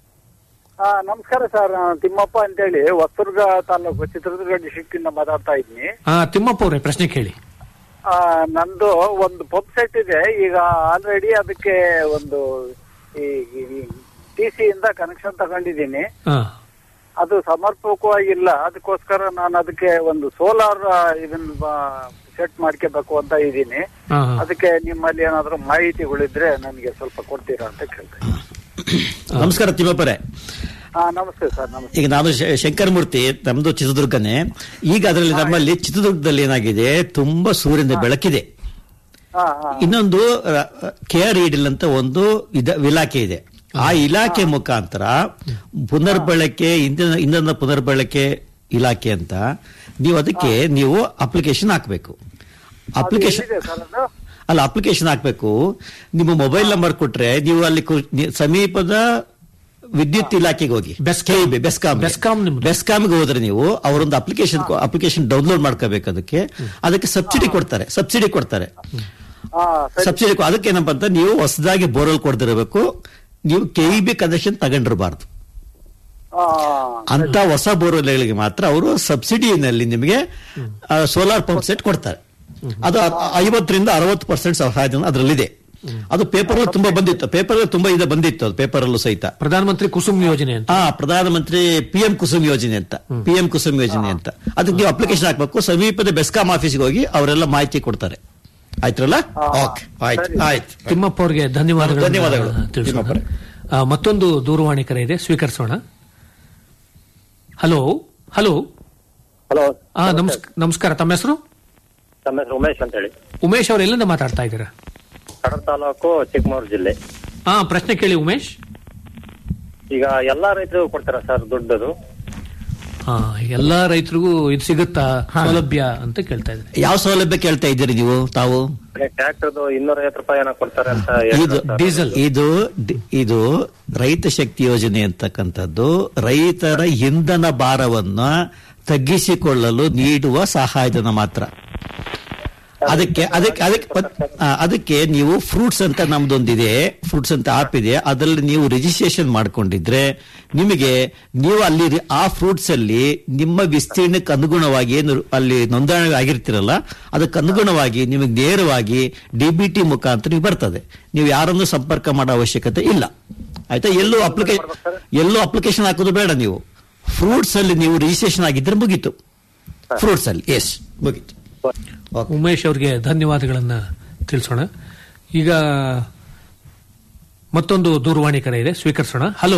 ನಮಸ್ಕಾರ ಸರ್ ನಾನು ತಿಮ್ಮಪ್ಪ ಅಂತೇಳಿ ಹೊಸದುರ್ಗ ತಾಲೂಕು ಚಿತ್ರದುರ್ಗ ಡಿಸ್ಟ್ರಿಕ್ಟ್ ಇಂದ ಮಾತಾಡ್ತಾ ಇದ್ದೀನಿ ಆ, ತಿಮ್ಮಪ್ಪ ಅವರೇ ಪ್ರಶ್ನೆ ಕೇಳಿ ಆ, ನಂದು ಒಂದು ಪಂಪ್ ಸೆಟ್ ಇದೆ ಈಗ ಆಲ್ರೆಡಿ ಅದಕ್ಕೆ ಒಂದು ಈ ಟಿ ಸಿ ಇಂದ ಕನೆಕ್ಷನ್ ತಗೊಂಡಿದ್ದೀನಿ ಹಾ ಅದು ಸಮರ್ಪಕವಾಗಿಲ್ಲ ಅದಕ್ಕೋಸ್ಕರ ನಾನು ಅದಕ್ಕೆ ಒಂದು ಸೋಲಾರ್ ಇದನ್ನ ಸೆಟ್ ಮಾಡ್ಕೋಬೇಕು ಅಂತ ಇದ್ದೀನಿ ಹಾ, ಹಾ. ಅದಕ್ಕೆ ನಿಮ್ಮಲ್ಲಿ ಏನಾದ್ರು ಮಾಹಿತಿಗಳಿದ್ರೆ ನನಗೆ ಸ್ವಲ್ಪ ಕೊಡ್ತೀರಾ ಅಂತ ಕೇಳ್ತೀನಿ ನಮಸ್ಕಾರ ತಿಮ್ಮಪ್ಪರೇ ಹಾ ನಮಸ್ತೆ ಸರ್ ನಮಸ್ತೆ ಈಗ ನಾನು ಶ- ಶಂಕರ್ ಮೂರ್ತಿ ನಮ್ದು ಚಿತ್ರದುರ್ಗನೇ ಈಗ ಅದರಲ್ಲಿ ನಮ್ಮಲ್ಲಿ ಚಿತ್ರದುರ್ಗದಲ್ಲಿ ಏನಾಗಿದೆ ತುಂಬಾ ಸೂರ್ಯನ ಬೆಳಕಿದೆ ಹಾ ಹಾ ಇನ್ನೊಂದು ಕೇರ್ ಈಡಲ್ ಅಂತ ಒಂದು ಇದ ಇಲಾಖೆ ಇದೆ ಆ ಇಲಾಖೆ ಮುಖಾಂತರ ಪುನರ್ಬಳಕೆ ಇಂಧನ ಇಂಧನ ಪುನರ್ಬಳಕೆ ಇಲಾಖೆ ಅಂತ ನೀವು ಅದಕ್ಕೆ ನೀವು ಅಪ್ಲಿಕೇಶನ್ ಹಾಕಬೇಕು ಅಪ್ಲಿಕೇಶನ್ ಎಲ್ಲಿದೆ ಸರ್ ಅದು ಅಲ್ಲ ಅಪ್ಲಿಕೇಶನ್ ಹಾಕ್ಬೇಕು ನಿಮ್ಮ ಮೊಬೈಲ್ ನಂಬರ್ ಕೊಟ್ರೆ ನೀವು ಅಲ್ಲಿ ಕು- ನಿ- ಸಮೀಪದ ವಿದ್ಯುತ್ ಇಲಾಖೆಗೆ ಹೋಗಿ ಬೆಸ್ಕಾಂ. KEB, ಬೆಸ್ಕಾಂ ಬೆಸ್ಕಾಂ ನಿಮ್ದು. ಬೆಸ್ಕಾಂಗೆ ಹೋದ್ರೆ ನೀವು ಅವರೊಂದು ಅಪ್ಲಿಕೇಶನ್ ಅಪ್ಲಿಕೇಶನ್ ಡೌನ್ಲೋಡ್ ಮಾಡ್ಕೋಬೇಕು ಅದಕ್ಕೆ ಅದಕ್ಕೆ ಸಬ್ಸಿಡಿ ಕೊಡ್ತಾರೆ ಸಬ್ಸಿಡಿ ಕೊಡ್ತಾರೆ ಹಾ ಸರಿ ಸಬ್ಸಿಡಿ ಕೊ- ಅದಕ್ಕೆ ಏನಪ್ಪ ಅಂತ ನೀವು ಹೊಸದಾಗಿ ಬೋರ್ವೆಲ್ ಕೊಡ್ದಿರಬೇಕು ನೀವು ಕೆಇಬಿ ಕನೆಕ್ಷನ್ ತಗೊಂಡಿರಬಾರ್ದು ಹಾ ಅಂತ ಹೊಸ ಬೋರ್ವೆಲ್ಗಳಿಗೆ ಮಾತ್ರ ಅವರು ಸಬ್ಸಿಡಿನಲ್ಲಿ ನಿಮಗೆ ಸೋಲಾರ್ ಪಂಪ್ ಸೆಟ್ ಕೊಡ್ತಾರೆ ಅದು ಅ- ಐವತ್ತರಿಂದ ಅರವತ್ತು ಪರ್ಸೆಂಟ್ ಸಹಾಯಧನ ಅದರಲ್ಲಿದೆ ಅದು ಪೇಪರ್ ತುಂಬಾ ಬಂದಿತ್ತು ಪೇಪರ್ ತುಂಬಾ ಇದೆ ಬಂದಿತ್ತು ಅದು ಪೇಪರ್ ಅಲ್ಲೂ ಸಹಿತ ಪ್ರಧಾನಮಂತ್ರಿ ಕುಸುಮ್ ಯೋಜನೆ ಅಂತ ಆ ಪ್ರಧಾನಮಂತ್ರಿ ಪಿ ಎಂ ಕುಸುಮ್ ಯೋಜನೆ ಅಂತ ಪಿ ಎಂ ಕುಸುಮ್ ಯೋಜನೆ ಅಂತ ಅದಕ್ಕೆ ನೀವು ಅಪ್ಲಿಕೇಶನ್ ಹಾಕ್ಬೇಕು ಸಮೀಪದ ಬೆಸ್ಕಾಂ ಆಫೀಸ್ಗೆ ಹೋಗಿ ಅವರೆಲ್ಲ ಮಾಹಿತಿ ಕೊಡ್ತಾರೆ ಆಯ್ತಲ್ಲ ಓಕೆ ಆಯ್ತು ಆಯ್ತು ತಿಮ್ಮಪ್ಪ ಅವರಿಗೆ ಧನ್ಯವಾದಗಳು ಧನ್ಯವಾದಗಳು. ತಿಳಿಸೋಣ ತಿಮ್ಮಪ್ಪರೇ. ಆ, ಮತ್ತೊಂದು ದೂರವಾಣಿ ಕರೆ ಇದೆ ಸ್ವೀಕರಿಸೋಣ ಹಲೋ ಹಲೋ ಹಲೋ ಆ, ನಮಸ್ಕ- ನಮಸ್ಕಾರ ತಮ್ಮ ಹೆಸರು ನಮ್ಮ ಹೆಸರು ಉಮೇಶ್ ಅಂತ ಹೇಳಿ ಉಮೇಶ್ ಅವ್ರು ಎಲ್ಲಿಂದ ಮಾತಾಡ್ತಾ ಇದ್ದೀರಾ ಕಡಲ ತಾಲೂಕು ಚಿಕ್ಕಮಗಳೂರು ಜಿಲ್ಲೆ ಹಾ ಪ್ರಶ್ನೆ ಕೇಳಿ ಉಮೇಶ್ ಈಗ ಎಲ್ಲಾ ರೈತರು ಕೊಡ್ತಾರ ಸರ್ ದುಡ್ಡದು ಹಾ ಎಲ್ಲಾ ರೈತರಿಗೂ ಇದು ಸಿಗುತ್ತಾ ಸೌಲಭ್ಯ ಅಂತ ಕೇಳ್ತಾ ಇದ್ದಾರೆ ಯಾವ ಸೌಲಭ್ಯ ಕೇಳ್ತಾ ಇದ್ದೀರಿ ನೀವು ತಾವು ಟ್ರ್ಯಾಕ್ಟರ್ದು ಇನ್ನೂರ ಐವತ್ತು ರೂಪಾಯಿ ಏನೋ ಕೊಡ್ತಾರೆ ಅಂತ ಇದು ಹೇಳ್ತಾರೆ ಸರ್. ಡೀಸೆಲ್ ಇದು ಡಿ- ಇದು ರೈತ ಶಕ್ತಿ ಯೋಜನೆ ಅಂತಕ್ಕಂಥದ್ದು ರೈತರ ಇಂಧನ ಭಾರವನ್ನ ತಗ್ಗಿಸಿಕೊಳ್ಳಲು ನೀಡುವ ಸಹಾಯಧನ ಮಾತ್ರ ಅದಕ್ಕೆ ಅದಕ್ಕೆ ಅದಕ್ಕೆ ಪತ್- ಆ, ಅದಕ್ಕೆ ನೀವು ಫ್ರೂಟ್ಸ್ ಅಂತ ನಮ್ದೊಂದಿದೆ ಫ್ರೂಟ್ಸ್ ಅಂತ ಆಪ್ ಇದೆ ಅದರಲ್ಲಿ ನೀವು ರಿಜಿಸ್ಟ್ರೇಷನ್ ಮಾಡ್ಕೊಂಡಿದ್ರೆ ನಿಮಗೆ ನೀವು ಅಲ್ಲಿ ರಿ- ಆ ಫ್ರೂಟ್ಸ್ ಅಲ್ಲಿ ನಿಮ್ಮ ವಿಸ್ತೀರ್ಣಕ್ಕೆ ಅನುಗುಣವಾಗಿ ಏನು ಅಲ್ಲಿ ನೋಂದಣಿ ಆಗಿರ್ತಿರಲ್ಲ ಅದಕ್ಕೆ ಅನುಗುಣವಾಗಿ ನಿಮಗೆ ನೇರವಾಗಿ ಡಿಬಿಟಿ ಮುಖಾಂತರ ನೀವು ಬರ್ತದೆ ನೀವು ಯಾರನ್ನು ಸಂಪರ್ಕ ಮಾಡೋ ಅವಶ್ಯಕತೆ ಇಲ್ಲ ಆಯ್ತಾ ಎಲ್ಲೂ ಅಪ್ಲಿಕೇಶನ್ ಎಲ್ಲೂ ಅಪ್ಲಿಕೇಶನ್ ಹಾಕೋದು ಬೇಡ ನೀವು ಫ್ರೂಟ್ಸ್ ಅಲ್ಲಿ ನೀವು ರಿಜಿಸ್ಟ್ರೇಷನ್ ಆಗಿದ್ರೆ ಮುಗೀತು ಫ್ರೂಟ್ಸ್ ಅಲ್ಲಿ ಎಸ್ ಮುಗೀತು ಉಮೇಶ್ ಅವರಿಗೆ ಧನ್ಯವಾದಗಳನ್ನ ತಿಳಿಸೋಣ ಈಗ ಮತ್ತೊಂದು ದೂರವಾಣಿ ಕರೆ ಇದೆ ಸ್ವೀಕರಿಸೋಣ ಹಲೋ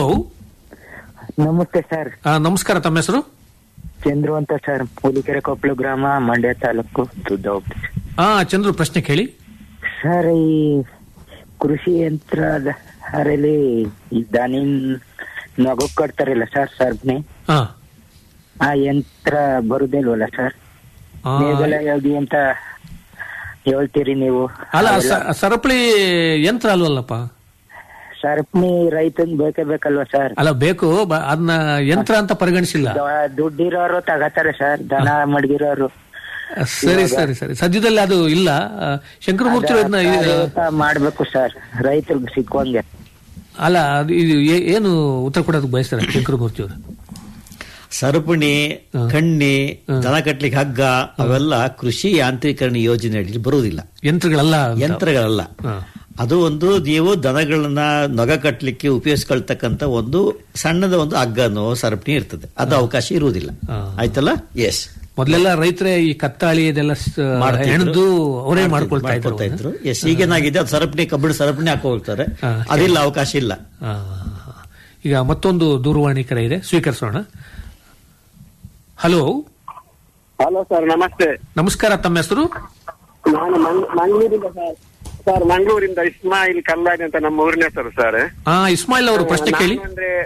ನಮಸ್ತೆ ಸರ್ ಆ, ನಮಸ್ಕಾರ ತಮ್ಮ ಹೆಸರು ಚಂದ್ರು ಅಂತ ಸರ್ ಮೂಲಿಕೆರೆ ಕೊಪ್ಪಳ ಗ್ರಾಮ ಮಂಡ್ಯ ತಾಲೂಕು ದುಡ್ಡ ಹೋಗ್ತದೆ ಹಾ ಚಂದ್ರು ಪ್ರಶ್ನೆ ಕೇಳಿ ಸರ್ ಈ ಕೃಷಿ ಯಂತ್ರದ ಅದರಲ್ಲಿ ಈ ದನಿನ್ ನಗಕ್ ಕೊಡ್ತಾರಲ್ಲ ಸರ್ ಸರ್ಬ್ನಿ ಹಾ ಆ ಯಂತ್ರ ಬರುದಿಲ್ವಲ್ಲ ಸರ್ ಆ, ನೇಗಲ ಯೋಗಿ ಅಂತ ಹೇಳ್ತೀರಿ ನೀವು ಅಲ್ಲ ಅವೆಲ್ಲ ಸ- ಸರಪಳಿ ಯಂತ್ರ ಅಲ್ವಲ್ಲಪ್ಪ ಸರ್ಪ್ನಿ ರೈತನ್ ಬೇಕೇ ಬೇಕಲ್ವಾ ಸರ್ ಅಲ್ಲ ಬೇಕು ಬ- ಅದನ್ನ ಯಂತ್ರ ಅಂತ ಪರಿಗಣಿಸಿಲ್ಲ ದ- ದುಡ್ಡಿರೋರು ತಗತಾರೆ ಸರ್ ದನ ಮಡಗಿರೋರು ಸರಿ ಸರಿ ಸರಿ ಸದ್ಯದಲ್ಲಿ ಅದು ಇಲ್ಲ ಆ, ಶಂಕರಮೂರ್ತಿ ಅವ್ರು ಇದನ್ನ ಈ- ಕಾರ್ಯರೂಪ ಮಾಡ್ಬೇಕು ಸರ್ ರೈತರಿಗೆ ಸಿಕ್ಕುವಂಗೆ ಅಲ್ಲ ಅದು ಇದು ಏ- ಏನು ಉತ್ತರ ಕೊಡೋದಕ್ಕೆ ಬಯಸ್ತಾರೆ ಶಂಕರಮೂರ್ತಿ ಅವರು ಸರಪಣಿ ಕಣ್ಣಿ ದನ ಕಟ್ಲಿಕ್ಕೆ ಹಗ್ಗ ಅವೆಲ್ಲ ಕೃಷಿ ಯಾಂತ್ರೀಕರಣ ಯೋಜನೆ ಅಡಿಯಲ್ಲಿ ಬರುವುದಿಲ್ಲ ಯಂತ್ರಗಳಲ್ಲ ಅಂತ. ಯಂತ್ರಗಳಲ್ಲ ಹಾ. ಅದು ಒಂದು ನೀವು ದನಗಳನ್ನ ನೊಗ ಕಟ್ಟಲಿಕ್ಕೆ ಉಪಯೋಗಿಸ್ಕೊಳ್ತಕ್ಕಂತ ಒಂದು ಸಣ್ಣದ ಒಂದು ಹಗ್ಗನೋ ಸರಪಣಿ ಇರ್ತದೆ ಅದು ಅವಕಾಶ ಇರುವುದಿಲ್ಲ ಹಾ. ಆಯ್ತಲ್ಲ ಎಸ್ ಮೊದಲೆಲ್ಲ ರೈತರೇ ಈ ಕತ್ತಾಳಿ ಇದೆಲ್ಲ ಸ- ಹೆಣೆದು ಅವರೇ ಮಾಡ್ಕೊಳ್ತಾ ಇದ್ರು ಎಸ್ ಈಗೇನಾಗಿದೆ ಅದು ಸರಪಣಿ ಕಬ್ಬಿಣ ಸರಪಣಿ ಹಾಕೊಳ್ತಾರೆ ಹಾ, ಅದಿಲ್ಲ ಅವಕಾಶ ಇಲ್ಲ ಆ, ಈಗ ಮತ್ತೊಂದು ದೂರವಾಣಿ ಕರೆ ಇದೆ ಸ್ವೀಕರಿಸೋಣ ಹಲೋ ಹಲೋ ಸರ್ ನಮಸ್ತೆ ನಮಸ್ಕಾರ ತಮ್ಮ ಹೆಸರು ನಾನು ಮಂಗ್- ಮಂಗಳೂರಿಂದ ಸರ್ ಸರ್ ಮಂಗಳೂರಿಂದ ಇಸ್ಮಾಯಿಲ್ ಕಲ್ಲಾಡಿ ಅಂತ ನಮ್ಮ ಊರಿನ ಹೆಸರು ಸರ್ ಹಾ ಇಸ್ಮಾಯಿಲ್ ಅವರು ಪ್ರಶ್ನೆ ಕೇಳಿ ನಾನು ಅಂದ್ರೆ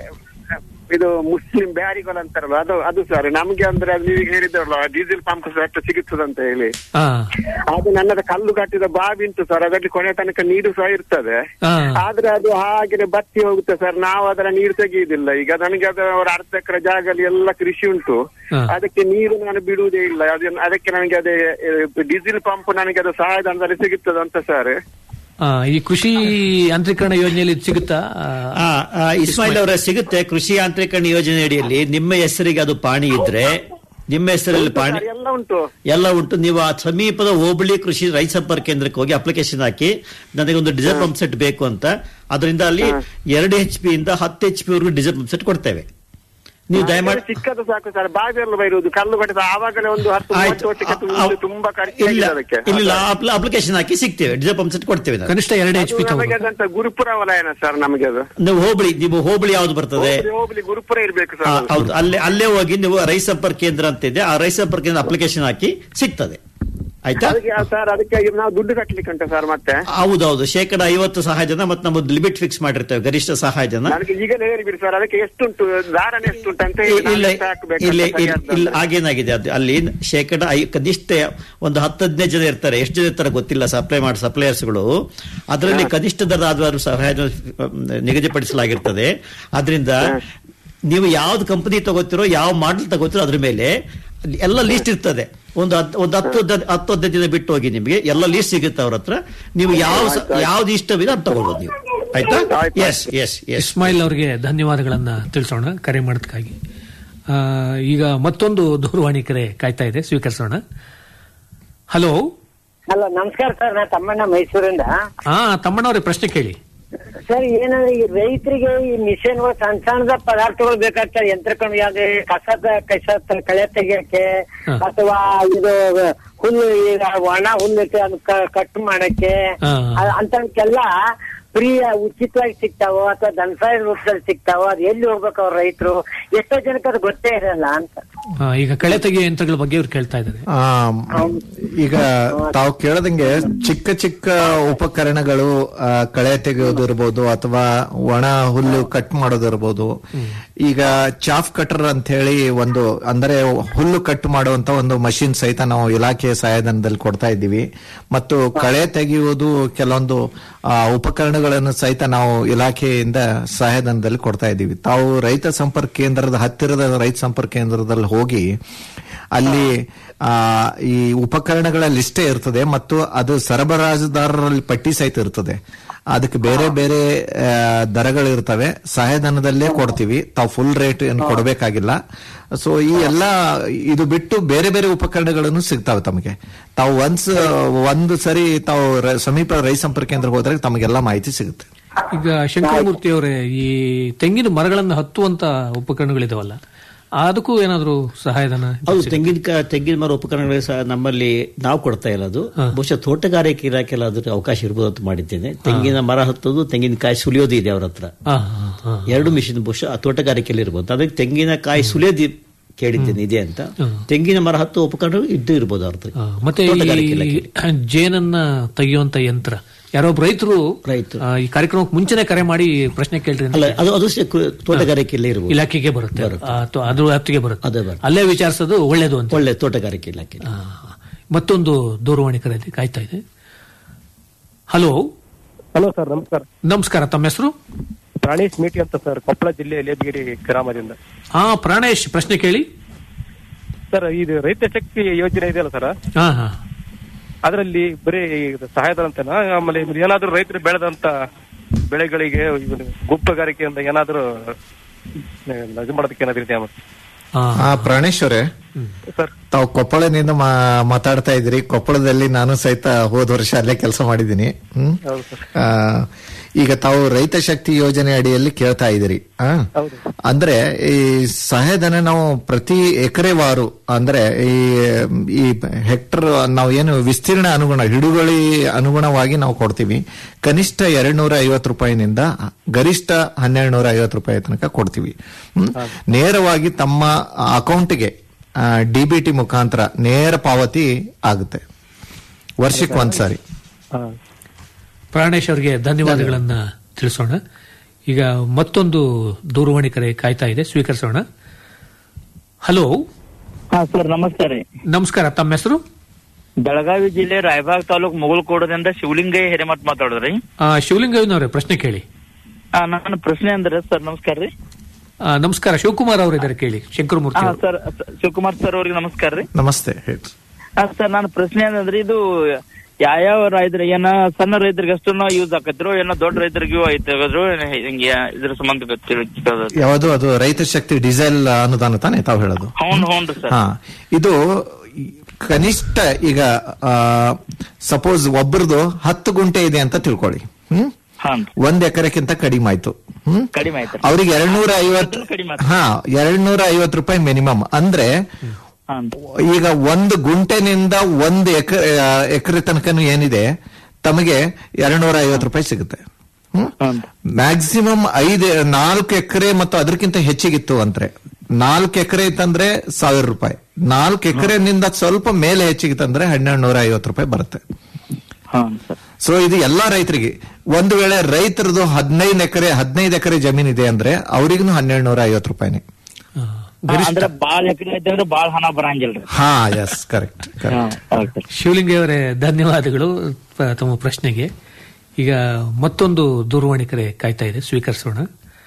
ಇದು ಮುಸ್ಲಿಂ ಬ್ಯಾರಿಗಳು ಅಂತಾರಲ್ಲ ಅದು ಅದು ಸರ್ ನಮ್ಗೆ ಅಂದ್ರೆ ಅದು ನೀವು ಹೇಳಿದ್ರಲ್ಲ ಡೀಸೆಲ್ ಪಂಪ್ ಎಷ್ಟು ಸಿಗುತ್ತದಂತ ಹೇಳಿ ಹಾ ಅದು ನನ್ನದು ಕಲ್ಲು ಕಟ್ಟಿದ ಬಾವಿ ಉಂಟು ಸರ್ ಅದರಲ್ಲಿ ಕೊನೆ ತನಕ ನೀರು ಸಹ ಇರ್ತದೆ ಹಾ. ಆದ್ರೆ ಅದು ಹಾಗೆ ಬತ್ತಿ ಹೋಗುತ್ತೆ ಸರ್ ನಾವು ಅದರ ನೀರು ತೆಗೆಯುವುದಿಲ್ಲ ಈಗ ನನಗೆ ಅದು ಅವರ ಅರ್ಧ ಎಕರೆ ಜಾಗದಲ್ಲಿ ಎಲ್ಲ ಕೃಷಿ ಉಂಟು ಹಾ. ಅದಕ್ಕೆ ನೀರು ನಾನು ಬಿಡುವುದೇ ಇಲ್ಲ ಅದು ಅದಕ್ಕೆ ನನಗೆ ಅದೇ ಡೀಸೆಲ್ ಪಂಪ್ ನನಗೆ ಅದು ಸಹಾಯಧನದಲ್ಲಿ ಸಿಗುತ್ತದೆ ಅಂತ ಸರ್ ಆ, ಈ ಕೃಷಿ ಯಾಂತ್ರೀಕರಣ ಯೋಜನೆಯಲ್ಲಿ ಇದು ಸಿಗುತ್ತಾ ಆ, ಆ, ಆ, ಇಸ್ಮಾಯಿಲ್ ಅವರ ಸಿಗುತ್ತೆ ಕೃಷಿ ಯಾಂತ್ರೀಕರಣ ಯೋಜನೆ ಅಡಿಯಲ್ಲಿ ನಿಮ್ಮ ಹೆಸರಿಗೆ ಅದು ಪಾಣಿ ಇದ್ರೆ ನಿಮ್ಮ ಹೆಸರಲ್ಲಿ ಪಾಣಿ ಎಲ್ಲ ಉಂಟು ಎಲ್ಲ ಉಂಟು ನೀವು ಆ ಸಮೀಪದ ಹೋಬಳಿ ಕೃಷಿ ರೈತ ಸಂಪರ್ಕ ಕೇಂದ್ರಕ್ಕೆ ಹೋಗಿ ಅಪ್ಲಿಕೇಶನ್ ಹಾಕಿ ನನಗೆ ಒಂದು ಡೀಸೆಲ್ ಪಂಪ್ ಸೆಟ್ ಬೇಕು ಅಂತ ಅದರಿಂದ ಅಲ್ಲಿ ಎರಡು ಎಚ್ ಪಿ ಇಂದ ಹತ್ತು ಎಚ್ ಪಿ ವರೆಗೂ ಡೀಸೆಲ್ ಪಂಪ್ ಸೆಟ್ ಕೊಡ್ತೇವೆ ನೀವು ದಯಮಾಡಿ ಚಿಕ್ಕದು ಸಾಕು ಸರ್ ಬಾವಿ ಎಲ್ಲ ಬೈರುವುದು ಕಲ್ಲು ಕಟ್ಟಿದ ಆವಾಗಲೇ ಒಂದು ಹತ್ತು ಆಯ್ತು. ಮೂವತ್ತು ವರ್ಷಕ್ಕೆ ಆ- ತುಂಬಾ- ತುಂಬಾ ಖರ್ಚು ಇಲ್ಲ ಅದಕ್ಕೆ ಇಲ್ಲ ಅಪ್ಲಿಕೇಶನ್ ಹಾಕಿ ಸಿಗ್ತೇವೆ ಡೀಸೆಲ್ ಪಂಪ್ ಸೆಟ್ ಕೊಡ್ತೇವೆ ನಾವು. ಕನಿಷ್ಠ ಎರಡು ಎಚ್ ಅದು ಪಿ ನಮಗೆ ಅದಂತ ಗುರುಪುರ ವಲಯನ ಸರ್ ನಮಗೆ ಅದು ನೀವು ಹೋಬಳಿ ನೀವು ಹೋಬಳಿ ಯಾವ್ದು ಬರ್ತದೆ ಹೋಬಳಿ- ಹೋಬಳಿ ಗುರುಪುರ ಇರ್ಬೇಕು ಆ, ಸರ್ ಅದು. ಹೌದು ಅಲ್ಲೇ ಅಲ್ಲೇ ಹೋಗಿ ನೀವು ರೈತ ಸಂಪರ್ಕ ಕೇಂದ್ರ ಅಂತ ಇದೆ ಆ ರೈತ ಸಂಪರ್ಕ ಕೇಂದ್ರ ಅಪ್ಲಿಕೇಶನ್ ಹಾಕಿ ಸಿಗ್ತದೆ ಆಯ್ತಾ ಅದಕ್ಕೆ ಸರ್ ಅದಕ್ಕೆ ನಾವು ದುಡ್ಡು ಕಟ್ಲಿಕ್ಕೆ ಉಂಟು ಸರ್ ಮತ್ತೆ ಹೌದೌದು ಶೇಕಡ ಐವತ್ತು ಸಹಾಯಧನ ಮತ್ತೆ ನಮ್ಮದು ಲಿಮಿಟ್ ಫಿಕ್ಸ್ ಮಾಡಿರ್ತೇವೆ ಗರಿಷ್ಠ ಸಹಾಯಧನ ನನಗೆ ಈಗಲೇ ಹೇಳಿಬಿಡಿ ಸರ್ ಅದಕ್ಕೆ ಎಷ್ಟುಂಟು ಧಾರಣೆ ಎಷ್ಟುಂಟು ಅಂತ ಹೇಳಿ ಇಲ್ಲ ನಾನು ಇಲ್ಲ ಲೆಕ್ಕ ಹಾಕ್ಬೇಕು ಇಲ್ಲ ಅಂತ ಇಲ್ಲ ಸರಿಯಾದ ಇಲ್ಲ ಹಾಗೇನಾಗಿದೆ ಅದು ಅಲ್ಲಿ ಶೇಕಡ ಐ ಕನಿಷ್ಠ ಒಂದು ಹತ್ತು ಹದಿನೈದು ಜನ ಇರ್ತಾರೆ ಎಷ್ಟು ಜನ ಇರ್ತಾರೆ ಗೊತ್ತಿಲ್ಲ ಸಪ್ಲೈ ಮಾಡಿ ಸಪ್ಲೈಯರ್ಸ್ಗಳು ಅದರಲ್ಲಿ ಕನಿಷ್ಠ ದರದ ಆಧಾರ ಸಹಾಯ ನಿಗದಿಪಡಿಸಲಾಗಿರ್ತದೆ ಅದರಿಂದ ನೀವು ಯಾವ್ದು ಕಂಪನಿ ತಗೋತಿರೋ ಯಾವ ಮಾಡೆಲ್ ತಗೋತಿರೋ ಅದ್ರ ಮೇಲೆ ಎಲ್ಲ ಲೀಸ್ಟ್ ಇರ್ತದೆ ಒಂದು ಹತ್- ಒಂದು ಹತ್ತು ಹದ್- ಹತ್ತು ಹದಿನೈದು ದಿನ ಬಿಟ್ಟು ಹೋಗಿ ನಿಮಗೆ ಎಲ್ಲ ಲೀಸ್ಟ್ ಸಿಗುತ್ತೆ ಅವ್ರ ಹತ್ರ ನೀವು ಯಾವ ಸ- ಯಾವ್ದು ಇಷ್ಟವಿದೆ ಅದು ತಗೊಳ್ಬೋದು ನೀವು ಆಯ್ತಾ ಎಸ್ ಎಸ್ ಎಸ್ ಇಸ್ಮಾಯಿಲ್ ಅವರಿಗೆ ಧನ್ಯವಾದಗಳನ್ನ ತಿಳಿಸೋಣ ಕರೆ ಮಾಡೋದಕ್ಕಾಗಿ ಆ, ಈಗ ಮತ್ತೊಂದು ದೂರವಾಣಿ ಕರೆ ಕಾಯ್ತಾ ಇದೆ ಸ್ವೀಕರಿಸೋಣ ಹಲೋ ಹಲೋ ನಮಸ್ಕಾರ ಸರ್ ನಾ ತಮ್ಮಣ್ಣ ಮೈಸೂರಿಂದ ಹಾ ತಮ್ಮಣ್ಣವ್ರೆ ಪ್ರಶ್ನೆ ಕೇಳಿ ಸರ್ ಏನಂದ್ರೆ ಈ ರೈತರಿಗೆ ಈ ಮಿಷನ್ಗಳು ಸಣ್ಣ ಸಣ್ಣದ ಪದಾರ್ಥಗಳು ಬೇಕಾಗ್ತದೆ ಯಂತ್ರಗಳು ಯಾವ್ದು ಕಸದ ಕಸ ಕಳೆ ತೆಗಿಯಕ್ಕೆ ಹಾ. ಅಥವಾ ಇದು ಹುಲ್ಲು ಈಗ ಒಣ ಹುಲ್ಲು ಇರುತ್ತೆ ಅದು ಕಟ್ ಮಾಡಕ್ಕೆ ಹಾ. ಅ- ಅಂತವಕ್ಕೆಲ್ಲ ಫ್ರೀ ಉಚಿತವಾಗಿ ಸಿಗ್ತಾವೋ ಅಥವಾ ಧನಸಹಾಯ ರೂಪದಲ್ಲಿ ಸಿಗ್ತಾವೋ ಅದು ಎಲ್ಲಿ ಹೋಗ್ಬೇಕು ಅವ್ರ ರೈತರು ಎಷ್ಟೋ ಜನಕ್ಕೆ ಅದು ಗೊತ್ತೇ ಇರಲ್ಲ ಅಂತ ಆ, ಈಗ ಕಳೆ ತೆಗೆಯೋ ಯಂತ್ರಗಳ ಬಗ್ಗೆ ಇವ್ರು ಕೇಳ್ತಾ ಇದ್ದಾರೆ ಆ, ಈಗ ತಾವು ಕೇಳದಂಗೆ ಚಿಕ್ಕ ಚಿಕ್ಕ ಉಪಕರಣಗಳು ಆ, ಕಳೆ ತೆಗೆಯೋದು ಇರ್ಬೋದು ಅಥವಾ ಒಣ ಹುಲ್ಲು ಕಟ್ ಮಾಡೋದು ಇರ್ಬೋದು ಈಗ ಚಾಫ್ ಕಟರ್ ಅಂತ ಹೇಳಿ ಒಂದು ಅಂದರೆ ಹುಲ್ಲು ಕಟ್ ಮಾಡುವಂತ ಒಂದು ಮಷಿನ್ ಸಹಿತ ನಾವು ಇಲಾಖೆಯ ಸಹಾಯಧನದಲ್ಲಿ ಕೊಡ್ತಾ ಇದ್ದೀವಿ ಮತ್ತು ಕಳೆ ತೆಗೆಯುವುದು ಕೆಲವೊಂದು ಆ, ಉಪಕರಣಗಳನ್ನು ಸಹಿತ ನಾವು ಇಲಾಖೆಯಿಂದ ಸಹಾಯಧನದಲ್ಲಿ ಕೊಡ್ತಾ ಇದ್ದೀವಿ ತಾವು ರೈತ ಸಂಪರ್ಕ ಕೇಂದ್ರದ ಹತ್ತಿರದ ರೈತ ಸಂಪರ್ಕ ಕೇಂದ್ರದಲ್ಲಿ ಹೋಗಿ ಅಲ್ಲಿ ಆ ಈ ಉಪಕರಣಗಳ ಲಿಸ್ಟೇ ಇರ್ತದೆ ಮತ್ತು ಅದು ಸರಬರಾಜುದಾರರಲ್ಲಿ ಪಟ್ಟಿ ಸಹಿತ ಇರ್ತದೆ ಅದಕ್ಕೆ ಬೇರೆ ಬೇರೆ ಆ, ದರಗಳಿರ್ತವೆ ಸಹಾಯಧನದಲ್ಲೇ ಕೊಡ್ತೀವಿ ತಾವು ಫುಲ್ ರೇಟ್ ಏನು ಕೊಡಬೇಕಾಗಿಲ್ಲ ಸೊ ಈ ಎಲ್ಲ ಇದು ಬಿಟ್ಟು ಬೇರೆ ಬೇರೆ ಉಪಕರಣಗಳನ್ನು ಸಿಗ್ತಾವೆ ತಮಗೆ ತಾವು ಒನ್ಸ್ ಒಂದು ಸರಿ ತಾವು ರ- ಸಮೀಪ ರೈತ ಸಂಪರ್ಕ ಕೇಂದ್ರಕ್ಕೆ ಹೋದ್ರೆ ತಮಗೆಲ್ಲ ಮಾಹಿತಿ ಸಿಗುತ್ತೆ ಈಗ ಶಂಕರಮೂರ್ತಿ ಅವರೇ ಈ ತೆಂಗಿನ ಮರಗಳನ್ನು ಹತ್ತುವಂತ ಉಪಕರಣಗಳಿದಾವಲ್ಲ ಅದಕ್ಕೂ ಏನಾದರೂ ಸಹಾಯಧನ ಹೌದು ತೆಂಗಿನಕಾಯಿ ತೆಂಗಿನ ಮರ ಉಪಕರಣಗಳಿಗೆ ಸಹ ನಮ್ಮಲ್ಲಿ ನಾವು ಕೊಡ್ತಾ ಇಲ್ಲ ಅದು ಬಹುಶಃ ತೋಟಗಾರಿಕೆ ಇಲಾಖೆಲ್ಲ ಅದ್ರ ಅವಕಾಶ ಇರ್ಬೋದು ಅಂತ ಮಾಡಿದ್ದೇನೆ ತೆಂಗಿನ ಮರ ಹತ್ತೋದು ತೆಂಗಿನಕಾಯಿ ಸುಲಿಯೋದು ಇದೆ ಅವ್ರ ಹತ್ರ ಹಾ, ಹಾ, ಹಾ. ಎರಡು ಮಿಷಿನ್ ಬಹುಶಃ ಆ ತೋಟಗಾರಿಕೆಯಲ್ಲಿ ಇರ್ಬೋದು ಅದಕ್ಕೆ ತೆಂಗಿನಕಾಯಿ ಸುಲಿಯೋದು ಕೇಳಿದ್ದೇನೆ ಇದೆ ಅಂತ ತೆಂಗಿನ ಮರ ಹತ್ತು ಉಪಕರಣ ಇದ್ದು ಇರ್ಬೋದು ಅವ್ರ ಹತ್ರ ಆ, ಮತ್ತೆ ತೋಟಗಾರಿಕೆ ಇಲಾಖೆ. ಈ ಜೇನನ್ನ ತೆಗೆಯುವಂತ ಯಂತ್ರ ಯಾರೊಬ್ಬ ರೈತರು ರೈತರು. ಈ ಕಾರ್ಯಕ್ರಮಕ್ಕೆ ಮುಂಚೆನೆ ಕರೆ ಮಾಡಿ ಪ್ರಶ್ನೆ ಕೇಳ್ರಿ ಅಂತ ಅಲ್ಲ ಅದು ಅದು ಸಹ ಕು- ತೋಟಗಾರಿಕೆಯಲ್ಲೇ ಇರ್ಬೋದು ಇಲಾಖೆಗೆ ಬರುತ್ತೆ ಆ, ತ- ಅದ್ರ ವ್ಯಾಪ್ತಿಗೆ ಬರುತ್ತೆ ಅದೇ ಬರುತ್ತೆ. ಅಲ್ಲೇ ವಿಚಾರಿಸೋದು ಒಳ್ಳೇದು ಅಂತ ಒಳ್ಳೆ ತೋಟಗಾರಿಕೆ ಇಲಾಖೆ ಆ, ಮತ್ತೊಂದು ದೂರವಾಣಿ ಕರೆ ಇದೆ, ಕಾಯ್ತಾ ಇದೆ ಹಲೋ ಹಲೋ ಸರ್ ನಮಸ್ಕಾರ ನಮಸ್ಕಾರ ತಮ್ಮ ಹೆಸರು ಪ್ರಾಣೇಶ್ ಮೇಟಿ ಅಂತ ಸರ್ ಕೊಪ್ಪಳ ಜಿಲ್ಲೆ ಲೇಬಗಿರಿ ಗ್ರಾಮದಿಂದ ಹಾ ಪ್ರಾಣೇಶ್ ಪ್ರಶ್ನೆ ಕೇಳಿ ಸರ್ ಇದು ರೈತ ಶಕ್ತಿ ಯೋಜನೆ ಇದೆಯಲ್ಲ ಸರ್ ಹಾ ಹಾ ಅದರಲ್ಲಿ ಬರೀ ಇದು ಸಹಾಯಧನ ಅಂತನಾ ಆಮೇಲೆ ಇದು ಏನಾದ್ರೂ ರೈತರು ಬೆಳೆದಂತ ಬೆಳೆಗಳಿಗೆ ಇವ್ನು ಗುಪ್ತಗಾರಿಕೆಯಿಂದ ಏನಾದ್ರೂ ಆ, ಇದು ಮಾಡೋದಕ್ಕೆ ಏನಾದ್ರು ಇದೆಯಾ ಆ, ಆ ಪ್ರಾಣೇಶ್ ಅವರೇ ಸರ್ ತಾವು ಕೊಪ್ಪಳದಿಂದ ಮಾ- ಮಾತಾಡ್ತಾ ಇದ್ರಿ ಕೊಪ್ಪಳದಲ್ಲಿ ನಾನು ಸಹಿತ ಹೋದ ವರ್ಷ ಅಲ್ಲೇ ಕೆಲಸ ಮಾಡಿದ್ದೀನಿ ಹ್ಮ್ ಹೌದು ಸರ್ ಆ, ಈಗ ತಾವು ರೈತ ಶಕ್ತಿ ಯೋಜನೆ ಅಡಿಯಲ್ಲಿ ಕೇಳ್ತಾ ಇದ್ದೀರಿ ಆ? ಹೌದು ಅಂದ್ರೆ ಈ ಸಹಾಯಧನ ನಾವು ಪ್ರತಿ ಎಕರೆ ವಾರು ಅಂದ್ರೆ ಈ ಈ ಹೆಕ್ಟರ್ ನಾವು ಏನು ವಿಸ್ತೀರ್ಣ ಅನುಗುಣ ಹಿಡುವಳಿ ಅನುಗುಣವಾಗಿ ನಾವು ಕೊಡ್ತೀವಿ ಕನಿಷ್ಠ ಎರಡ್ ನೂರ ಐವತ್ತು ರೂಪಾಯಿನಿಂದ ಗರಿಷ್ಠ ಹನ್ನೆರಡು ನೂರ ಐವತ್ತು ರೂಪಾಯಿ ತನಕ ಕೊಡ್ತೀವಿ ಹ್ಮ್? ನೇರವಾಗಿ ತಮ್ಮ ಅಕೌಂಟ್ಗೆ ಡಿಬಿಟಿ ಮುಖಾಂತರ ನೇರ ಪಾವತಿ ಆಗುತ್ತೆ ವರ್ಷಕ್ಕೆ ಒಂದ್ಸಾರಿ ಹಾ ಪ್ರಾಣೇಶ್ ಅವರಿಗೆ ಧನ್ಯವಾದಗಳನ್ನ ತಿಳಿಸೋಣ ಈಗ ಮತ್ತೊಂದು ದೂರವಾಣಿ ಕರೆ ಕಾಯ್ತಾ ಇದೆ ಸ್ವೀಕರಿಸೋಣ ಹಲೋ ಹಾ ಸರ್ ನಮಸ್ತೆ ರೀ ನಮಸ್ಕಾರ ತಮ್ಮ ಹೆಸರು ಬೆಳಗಾವಿ ಜಿಲ್ಲೆ ರಾಯಬಾಗ್ ತಾಲೂಕ್ ಮುಗುಳ್ಕೋಟದಿಂದ ಶಿವಲಿಂಗಯ್ಯ ಹಿರೇಮಠ್ ಮಾತಾಡೋದ್ರಿ ಆ, ಶಿವಲಿಂಗಯ್ಯನವರೇ ಪ್ರಶ್ನೆ ಕೇಳಿ ಆ, ನನ್ನ ಪ್ರಶ್ನೆ ಅಂದ್ರೆ ಸರ್ ನಮಸ್ಕಾರ ರೀ ಆ, ನಮಸ್ಕಾರ ಶಿವಕುಮಾರ್ ಅವರಿದ್ದಾರೆ ಕೇಳಿ ಶಂಕರಮೂರ್ತಿ ಹಾ ಅವರು. ಸರ್ ಶಿವಕುಮಾರ್ ಸರ್ ಅವ್ರಿಗೆ ನಮಸ್ಕಾರ ರೀ ನಮಸ್ತೆ ಹೇಳ್ರಿ ಹಾ ಸರ್ ನನ್ನ ಪ್ರಶ್ನೆ ಏನಂದ್ರೆ ಇದು ಯಾವ್ಯಾವ ರೈತರ ಏನ ಸಣ್ಣ ರೈತರಿಗೆ ಅಷ್ಟು ಯೂಸ್ ಆಕತ್ರು ಏನೋ ದೊಡ್ಡ ರೈತರಿಗೂ ಐತದ್ರು ಹಿಂಗೆ ಇದ್ರ ಸಂಬಂಧ ಗೊತ್ತಿರೋದು ಯಾವುದು ಅದು ರೈತ ಶಕ್ತಿ ಡೀಸೆಲ್ ಅನುದಾನ ತಾನೇ ತಾವು ಹೇಳೋದು ಹೌನ್ ಹೌನ್ರಿ ಸರ್ ಹಾ ಇದು ಕನಿಷ್ಠ ಈಗ ಸಪೋಸ್ ಒಬ್ಬರದು ಹತ್ತು ಗುಂಟೆ ಇದೆ ಅಂತ ತಿಳ್ಕೊಳ್ಳಿ ಹ್ಮ್ ಹಾನ್ ಒಂದ್ ಎಕರೆಕ್ಕಿಂತ ಕಡಿಮೆ ಆಯ್ತು ಹ್ಮ್ ಕಡಿಮೆ ಆಯ್ತು ಅವ್ರಿಗೆ ಎರಡ್ ನೂರ ಐವತ್ತು ಕಡಿಮೆ ಹಾ ಎರಡ್ ನೂರ ಐವತ್ತು ರೂಪಾಯಿ ಮಿನಿಮಮ್ ಅಂದ್ರೆ ಹಾನ್ ಈಗ ಒಂದು ಗುಂಟೆನಿಂದ ಒಂದು ಎಕರೆ ಎಕರೆ ತನಕನು ಏನಿದೆ ತಮಗೆ ಎರಡ್ ನೂರ ಐವತ್ತು ರೂಪಾಯಿ ಸಿಗುತ್ತೆ ಹಾನ್ ಮ್ಯಾಕ್ಸಿಮಮ್ ಐದು ನಾಲ್ಕು ಎಕರೆ ಮತ್ತು ಅದಕ್ಕಿಂತ ಹೆಚ್ಚಿಗಿತ್ತು ಅಂದ್ರೆ ನಾಲ್ಕು ಎಕರೆ ಇತ್ತಂದ್ರೆ ಸಾವಿರ ರೂಪಾಯಿ ನಾಲ್ಕು ಎಕರೆನಿಂದ ಸ್ವಲ್ಪ ಮೇಲೆ ಹೆಚ್ಚಿಗಿತ್ತಂದ್ರೆ ಹನ್ನೆರಡು ನೂರ ಐವತ್ತು ರೂಪಾಯಿ ಬರುತ್ತೆ ಹಾನ್ ಸರ್ ಸೊ ಇದು ಎಲ್ಲಾ ರೈತರಿಗೆ ಒಂದು ವೇಳೆ ರೈತರದು ಹದಿನೈದು ಎಕರೆ ಹದಿನೈದು ಎಕರೆ ಜಮೀನ್ ಇದೆ ಅಂದ್ರೆ ಅವರಿಗೂ ಹನ್ನೆರಡು ನೂರ ಐವತ್ತು ರೂಪಾಯಿನೇ ಆ, ಹಾ, ಅಂದ್ರೆ ಬಾಳ್ ಎಕರೆ ಐತೆ ಬಾಳ್ ಹಣ ಬರಂಗಿಲ್ರಿ ಹಾ ಎಸ್ ಕರೆಕ್ಟ್ ಹಾ ಓಕೆ ಶಿವಲಿಂಗಯ್ಯ ಅವರೇ ಧನ್ಯವಾದಗಳು ಪ- ತಮ್ಮ ಪ್ರಶ್ನೆಗೆ ಈಗ ಮತ್ತೊಂದು ದೂರವಾಣಿ ಕರೆ ಕಾಯ್ತಾ ಇದೆ ಸ್ವೀಕರಿಸೋಣ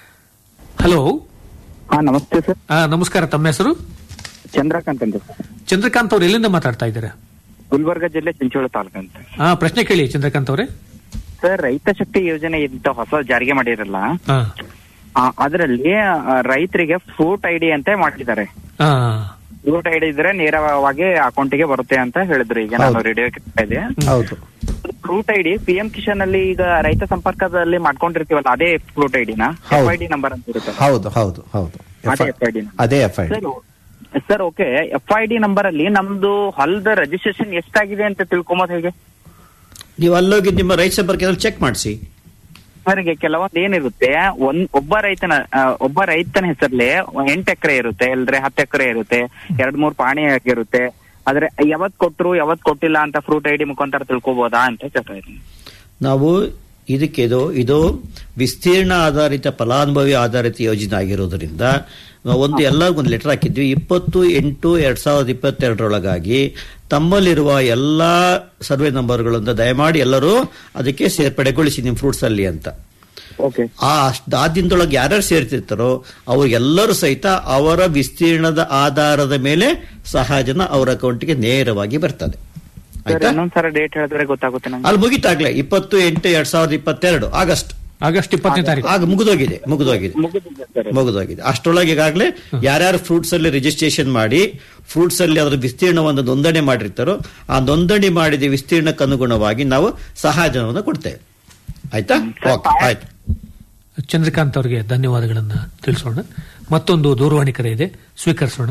ಹಲೋ ಹಾ ನಮಸ್ತೆ ಸರ್ ಆ, ನಮಸ್ಕಾರ ತಮ್ಮ ಹೆಸರು ಚಂದ್ರಕಾಂತ್ ಅಂತ ಸರ್. ಚಂದ್ರಕಾಂತ್ ಅವ್ರು ಎಲ್ಲಿಂದ ಮಾತಾಡ್ತಾ ಇದ್ದಾರೆ ಗುಲ್ಬರ್ಗ ಜಿಲ್ಲೆ ಚಿಂಚೋಳಿ ತಾಲೂಕು ಅಂತ ಆ ಪ್ರಶ್ನೆ ಕೇಳಿ ಚಂದ್ರಕಾಂತ್ ಅವರೇ ಸರ್ ರೈತ ಶಕ್ತಿ ಯೋಜನೆ ಇಂತ ಹೊಸ ಜಾರಿಗೆ ಮಾಡಿರಲ್ಲ ಹಾ ಅದರಲ್ಲಿ ರೈತರಿಗೆ ಫ್ರೂಟ್ ಐಡಿ ಅಂತ ಮಾಡಿದ್ದಾರೆ ಆ, ಫ್ರೂಟ್ ಐಡಿ ಇದ್ರೆ ನೇರವಾಗಿ ಅಕೌಂಟಿಗೆ ಬರುತ್ತೆ ಅಂತ ಹೇಳಿದ್ರು ಈಗ ನಾನು ರೇಡಿಯೋ ಕೇಳ್ತಾ ಇದ್ದೆ ಹೌದು fruit ID P M Kisan ಅಲ್ಲಿ ಈಗ ರೈತ ಸಂಪರ್ಕದಲ್ಲಿ ಮಾಡ್ಕೊಂಡಿರ್ತೀವಲ್ಲ ಅದೇ ಫ್ರೂಟ್ ಐಡಿನ ಎಫ್ ಹೌದು. ಐ ಡಿ ನಂಬರ್ ಅಂತ ಇರುತ್ತೆ ಹೌದು ಹೌದು ಹೌದು ಅದೇ ಎಫ್ ಐ ಡಿ ಅದೇ F I sir sir okay F I D number ಅಲ್ಲಿ ನಮ್ದು ಹೊಲದ ರಿಜಿಸ್ಟ್ರೇಷನ್ ಎಷ್ಟಾಗಿದೆ ಅಂತ ತಿಳ್ಕೊಂಬೋದು ಹೇಗೆ ನೀವು ಅಲ್ಲೋಗಿ ನಿಮ್ಮ ರೈತ ಸಂಪರ್ಕ ಚೆಕ್ ಮಾಡಿಸಿ ಅವರಿಗೆ ಕೆಲವೊಂದು ಏನಿರುತ್ತೆ ಒಂದ್ ಒಬ್ಬ ರೈತನ ಆ, ಒಬ್ಬ ರೈತನ ಹೆಸರಲ್ಲಿ ಎಂಟು ಎಕರೆ ಇರುತ್ತೆ ಇಲ್ದ್ರೆ ಹತ್ತು ಎಕರೆ ಇರುತ್ತೆ ಎರಡ್ ಮೂರ್ ಪಾಣಿ ಆಗಿರುತ್ತೆ ಆದ್ರೆ ಯಾವತ್ ಕೊಟ್ರು ಯಾವತ್ ಕೊಟ್ಟಿಲ್ಲ ಅಂತ ಫ್ರೂಟ್ ಐಡಿ ಮುಖಾಂತರ ತಿಳ್ಕೊಬೋದಾ ಅಂತ ಕೇಳ್ತಾ ಇದ್ದೀನಿ ನಾವು ಇದಕ್ಕೆ ಇದು ಇದು ವಿಸ್ತೀರ್ಣ ಆಧಾರಿತ ಫಲಾನುಭವಿ ಆಧಾರಿತ ಯೋಜನೆ ಆಗಿರೋದ್ರಿಂದ ನಾವು ಒಂದು ಎಲ್ಲರಿಗೂ ಒಂದು ಲೆಟರ್ ಹಾಕಿದ್ವಿ ಇಪ್ಪತ್ತು ಎಂಟು ಎರಡ್ ಸಾವಿರದ ಇಪ್ಪತ್ತೆರಡರೊಳಗಾಗಿ ತಮ್ಮಲ್ಲಿರುವ ಎಲ್ಲಾ ಸರ್ವೆ ನಂಬರ್ಗಳಿಂದ ದಯಮಾಡಿ ಎಲ್ಲರೂ ಅದಕ್ಕೆ ಸೇರ್ಪಡೆಗೊಳಿಸಿ ನಿಮ್ಮ ಫ್ರೂಟ್ಸ್ ಅಲ್ಲಿ ಅಂತ ಓಕೆ ಆ ಅಷ್ಟ್- ಆ ದಿನದೊಳಗೆ ಯಾರ್ಯಾರು ಸೇರ್ತಿರ್ತಾರೋ ಅವ್ರಿಗೆಲ್ಲರೂ ಸಹಿತ ಅವರ ವಿಸ್ತೀರ್ಣದ ಆಧಾರದ ಮೇಲೆ ಸಹಾಯಧನ ಅವರ ಅಕೌಂಟ್ಗೆ ನೇರವಾಗಿ ಬರ್ತದೆ ಸರ್ ಆಯ್ತಾ ಇನ್ನೊಂದ್ಸಲ ಡೇಟ್ ಹೇಳಿದ್ರೆ ಗೊತ್ತಾಗುತ್ತೆ ನಂಗೆ ಅಲ್ಲಿ ಮುಗಿತಾಗ್ಲೇ ಇಪ್ಪತ್ತು ಎಂಟು ಎರಡ್ ಸಾವಿರದ ಇಪ್ಪತ್ತೆರಡು ಆಗಸ್ಟ್ ಆಗಸ್ಟ್ ಇಪ್ಪತ್ತನೇ ತಾರೀಕು ಆಗ ಮುಗಿದೋಗಿದೆ ಮುಗಿದೋಗಿದೆ ಮುಗಿದಿದೆ ಸರ್ ಮುಗಿದೋಗಿದೆ ಅಷ್ಟರೊಳಗೆ ಈಗಾಗಲೇ ಯಾರ್ಯಾರು ಫ್ರೂಟ್ಸ್ ಅಲ್ಲಿ ರಿಜಿಸ್ಟ್ರೇಷನ್ ಮಾಡಿ ಫ್ರೂಟ್ಸ್ ಅಲ್ಲಿ ಅದರ ವಿಸ್ತೀರ್ಣವನ್ನು ನೋಂದಣಿ ಮಾಡಿರ್ತಾರೋ ಆ ನೋಂದಣಿ ಮಾಡಿದ ವಿಸ್ತೀರ್ಣಕ್ಕೆ ಅನುಗುಣವಾಗಿ ನಾವು ಸಹಾಯಧನವನ್ನು ಕೊಡ್ತೇವೆ ಆಯ್ತಾ ಓಕೆ ಆಯ್ತು ಚಂದ್ರಕಾಂತ್ ಅವರಿಗೆ ಧನ್ಯವಾದಗಳನ್ನು ತಿಳಿಸೋಣ ಮತ್ತೊಂದು ದೂರವಾಣಿ ಕರೆ ಇದೆ ಸ್ವೀಕರಿಸೋಣ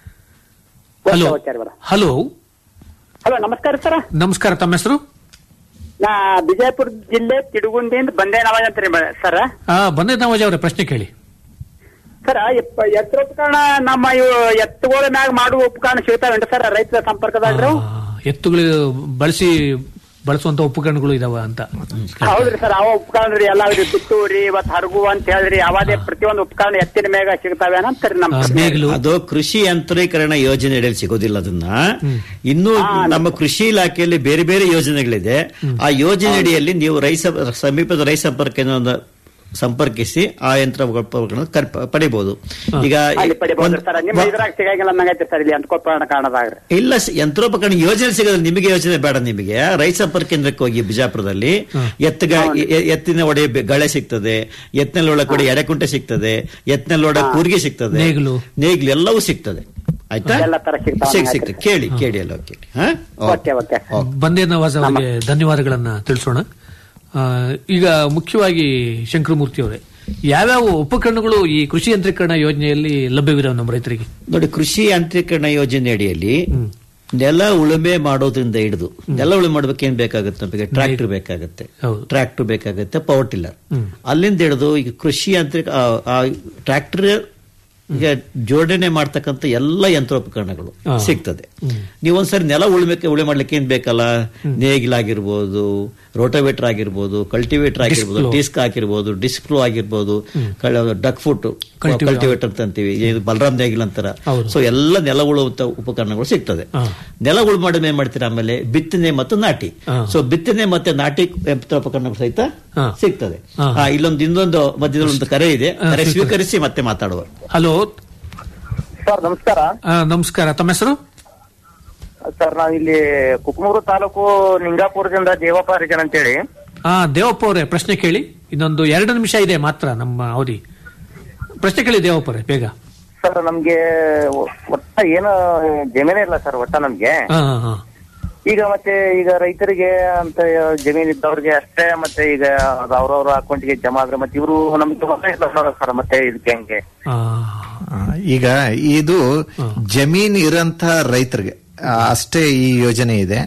ಹಲೋ ಹಲೋ ಹಲೋ ನಮಸ್ಕಾರ ಸರ್ ನಮಸ್ಕಾರ ತಮ್ಮ ಹೆಸರು ನಾ ಬಿಜಾಪುರ ಜಿಲ್ಲೆ ತಿಡುಗುಂದಿಯಿಂದ ಬಂದೆ ನವಾಜ್ ಅಂತ ರೀ ಸರ್ ಆ, ಬಂದೆ ನವಾಜ್ ಅವರ ಪ್ರಶ್ನೆ ಕೇಳಿ ಸರ್ ಯಂತ್ರೋಪಕರಣ ನಮ್ಮ ಇವು ಎತ್ತುಗಳ ಮ್ಯಾಗ ಮಾಡುವ ಉಪಕರಣ ಸಿಗ್ತಾವೇನ್ರಿ ಸರ್ ರೈತರ ಸಂಪರ್ಕದಾಗ ಎತ್ತುಗಳು ಬಳಸಿ ಬಳಸುವಂತ ಉಪಕರಣಗಳು ಇದಾವ ಅಂತ ಹೌದ್ರಿ ಸರ್ ಅವ ಉಪಕರಣ ರೀ ಎಲ್ಲ ಬಿತ್ತೂರಿ ಇವತ್ತು ಹರಗು ಅಂತ ಹೇಳ್ರಿ ಅವಾದೇ ಪ್ರತಿಯೊಂದು ಉಪಕರಣ ಎತ್ತಿನ ಮ್ಯಾಗ ಸಿಗ್ತಾವೆ ಅಂತಾರಿ ನಮ್ಮ ಅದು ಕೃಷಿ ಯಂತ್ರೀಕರಣ ಯೋಜನೆ ಅಡಿಯಲ್ಲಿ ಸಿಗೋದಿಲ್ಲ ಅದನ್ನ ಇನ್ನು ನಮ್ಮ ಕೃಷಿ ಇಲಾಖೆಯಲ್ಲಿ ಬೇರೆ ಬೇರೆ ಯೋಜನೆಗಳಿದೆ ಆ ಯೋಜನೆ ಅಡಿಯಲ್ಲಿ ನೀವು ರೈತ ಸಮೀಪದ ರೈತ ಸಂಪರ್ಕ ಕೇಂದ್ರವನ್ನು ಸಂಪರ್ಕಿಸಿ ಆ ಯಂತ್ರ ಪಡಿಬಹುದು ಈಗ ಅಲ್ಲಿ ಪಡಿಬಹುದು ಒಂದ್- ಸರ್ ನಿಮ್ಮ ಇದ್ರಾಗ ಸಿಗಂಗಿಲ್ಲ ಅನ್ನಂಗೈತಿ ಸರ್ ಇಲ್ಲಿ ಯಂತ್ರೋಪಕರಣ ಕಾರಣದಾಗ ಇಲ್ಲ ಸ- ಯಂತ್ರೋಪಕರಣ ಯೋಜನೆ ಸಿಗೋದು ನಿಮಗೆ ಯೋಜನೆ ಬೇಡ ನಿಮಗೆ ರೈತ ಸಂಪರ್ಕ ಕೇಂದ್ರಕ್ಕೆ ಹೋಗಿ ಬಿಜಾಪುರದಲ್ಲಿ ಎತ್ತಗ ಎ- ಎತ್ತಿನ ಒಡೆ ಬೆ- ಗಳೆ ಸಿಗ್ತದೆ ಎತ್ತಿನಲ್ಲಿ ಒಳಗಡೆ ಎಡೆಕುಂಟೆ ಸಿಗ್ತದೆ ಎತ್ತಿನಲ್ಲಿ ಒಳ ಕೂರ್ಗೆ ಸಿಗ್ತದೆ ನೇಗಿಲು. ನೇಗಿಲು ಎಲ್ಲವೂ ಸಿಗ್ತದೆ ಆಯ್ತಾ ಎಲ್ಲ ತರ ಸಿಗ್ತಾವ ಸಿಗ್ ಸಿಗ್ತದೆ ಕೇಳಿ ಕೇಳಿ ಎಲ್ಲ ಕೇಳಿ ಹಾ ಓಕೆ ಓಕೆ ಬಂದೇ ನವಾಜ್ ಅವರಿಗೆ ಧನ್ಯವಾದಗಳನ್ನ ತಿಳಿಸೋಣ ಆ, ಈಗ ಮುಖ್ಯವಾಗಿ ಶಂಕರಮೂರ್ತಿ ಅವರೇ ಯಾವ್ಯಾವ ಉಪಕರಣಗಳು ಈ ಕೃಷಿ ಯಂತ್ರೀಕರಣ ಯೋಜನೆಯಲ್ಲಿ ಲಭ್ಯವಿದಾವೆ ನಮ್ಮ ರೈತರಿಗೆ ನೋಡಿ ಕೃಷಿ ಯಾಂತ್ರೀಕರಣ ಯೋಜನೆ ಅಡಿಯಲ್ಲಿ ನೆಲ ಉಳುಮೆ ಮಾಡೋದ್ರಿಂದ ಹಿಡಿದು ನೆಲ ಉಳುಮೆ ಮಾಡ್ಬೇಕು ಏನ್ ಬೇಕಾಗುತ್ತೆ ನಮಗೆ ಟ್ರ್ಯಾಕ್ಟರ್ ಬೇಕಾಗುತ್ತೆ ಟ್ರ್ಯಾಕ್ಟರ್ ಬೇಕಾಗುತ್ತೆ ಪವರ್ ಟಿಲ್ಲರ್ ಅಲ್ಲಿಂದ ಹಿಡಿದು ಈಗ ಕೃಷಿ ಯಾಂತ್ರಿಕ ಟ್ರ್ಯಾಕ್ಟರ್ ಈಗ ಜೋಡಣೆ ಮಾಡ್ತಕ್ಕಂಥ ಎಲ್ಲ ಯಂತ್ರೋಪಕರಣಗಳು ಹಾ. ಸಿಗ್ತದೆ ನೀವೊಂದ್ಸರಿ ನೆಲ ಉಳುಮೆಕ್ಕೆ ಉಳುಮೆ ಮಾಡ್ಲಿಕ್ಕೆ ಏನ್ ಬೇಕಲ್ಲ ನೇಗಿಲಾಗಿರ್ಬೋದು ರೋಟೋವೇಟರ್ ಆಗಿರ್ಬೋದು ಕಲ್ಟಿವೇಟರ್ ಆಗಿರ್ಬೋದು Disc ಡಿಸ್ಕ್ ಆಗಿರ್ಬೋದು ಡಿಸ್ಕ್ಲೋ ಆಗಿರ್ಬೋದು ಡಕ್ ಫುಟ್ Cultivator. ಕಲ್ಟಿವೇಟರ್ ಅಂತ ಅಂತೀವಿ ಇದು ಬಲರಾಮ್ ನೇಗಿಲ್ ಅಂತಾರ ಹೌದು. ಸೊ ಎಲ್ಲ ನೆಲ ಉಳುವಂತ ಉಪಕರಣಗಳು ಸಿಗ್ತದೆ ಹಾ. ನೆಲ ಉಳು ಮಾಡಿದ್ರೆ ಏನ್ ಮಾಡ್ತೀರಾ ಆಮೇಲೆ ಬಿತ್ತನೆ ಮತ್ತು ನಾಟಿ ಹಾ. ಸೊ ಬಿತ್ತನೆ ಮತ್ತೆ ನಾಟಿ ಯಂತ್ರೋಪಕರಣಗಳು ಸಹಿತ ಹಾ. ಸಿಗ್ತದೆ ಹಾ. ಹಾ, ಇಲ್ಲೊಂದು ಇನ್ನೊಂದು ಮಧ್ಯದಲ್ಲಿ ಒಂದು ಕರೆ ಇದೆ ಹಾ, ಕರೆ ಸ್ವೀಕರಿಸಿ. ಸ್ವೀಕರಿಸಿ ಮತ್ತೆ ಮಾತಾಡುವ ಹಲೋ ಸರ್ ನಮಸ್ಕಾರ ನಮಸ್ಕಾರ ತಮ್ಮ ಹೆಸರು ಸರ್ ನಾವು ಇಲ್ಲಿ ಕುಕ್ಮೂರು ತಾಲೂಕು ನಿಂಗಾಪುರದಿಂದ ದೇವಪ್ಪ ಹರಿಜನ್ ಅಂತೇಳಿ ಆ ದೇವಪ್ಪ ಅವರೇ ಪ್ರಶ್ನೆ ಕೇಳಿ ಇನ್ನೊಂದು ಎರಡು ನಿಮಿಷ ಇದೆ ಮಾತ್ರ ನಮ್ಮ ಅವಧಿ ಪ್ರಶ್ನೆ ಕೇಳಿ ದೇವಪ್ಪ ಅವರೇ ಬೇಗ ಸರ್ ನಮ್ಗೆ ಒ- ಒಟ್ಟ ಏನು ಜಮೀನೇ ಇಲ್ಲ ಸರ್ ಒಟ್ಟ ನಮ್ಗೆ ಹಾ ಹಾ ಹಾ ಈಗ ಮತ್ತೆ ಈಗ ರೈತರಿಗೆ ಅಂತ ಜಮೀನ್ ಇದ್ದವ್ರಿಗೆ ಅಷ್ಟೇ ಮತ್ತೆ ಈಗ ಅದು ಅವ್ರವ್ರ ಅಕೌಂಟ್ಗೆ ಜಮಾ ಆದ್ರೆ ಮತ್ತೆ ಇವರು ನಮ್ಗೆ ಹೊಸ ಇಲ್ಲ ಸರ್ ಮತ್ತೆ ಇದಕ್ಕೆ ಹೆಂಗೆ ಆ, ಈಗ ಇದು ಜಮೀನ್ ಇರಂತ ರೈತರಿಗೆ ಆ, ಅಷ್ಟೇ ಈ ಯೋಜನೆ ಇದೆ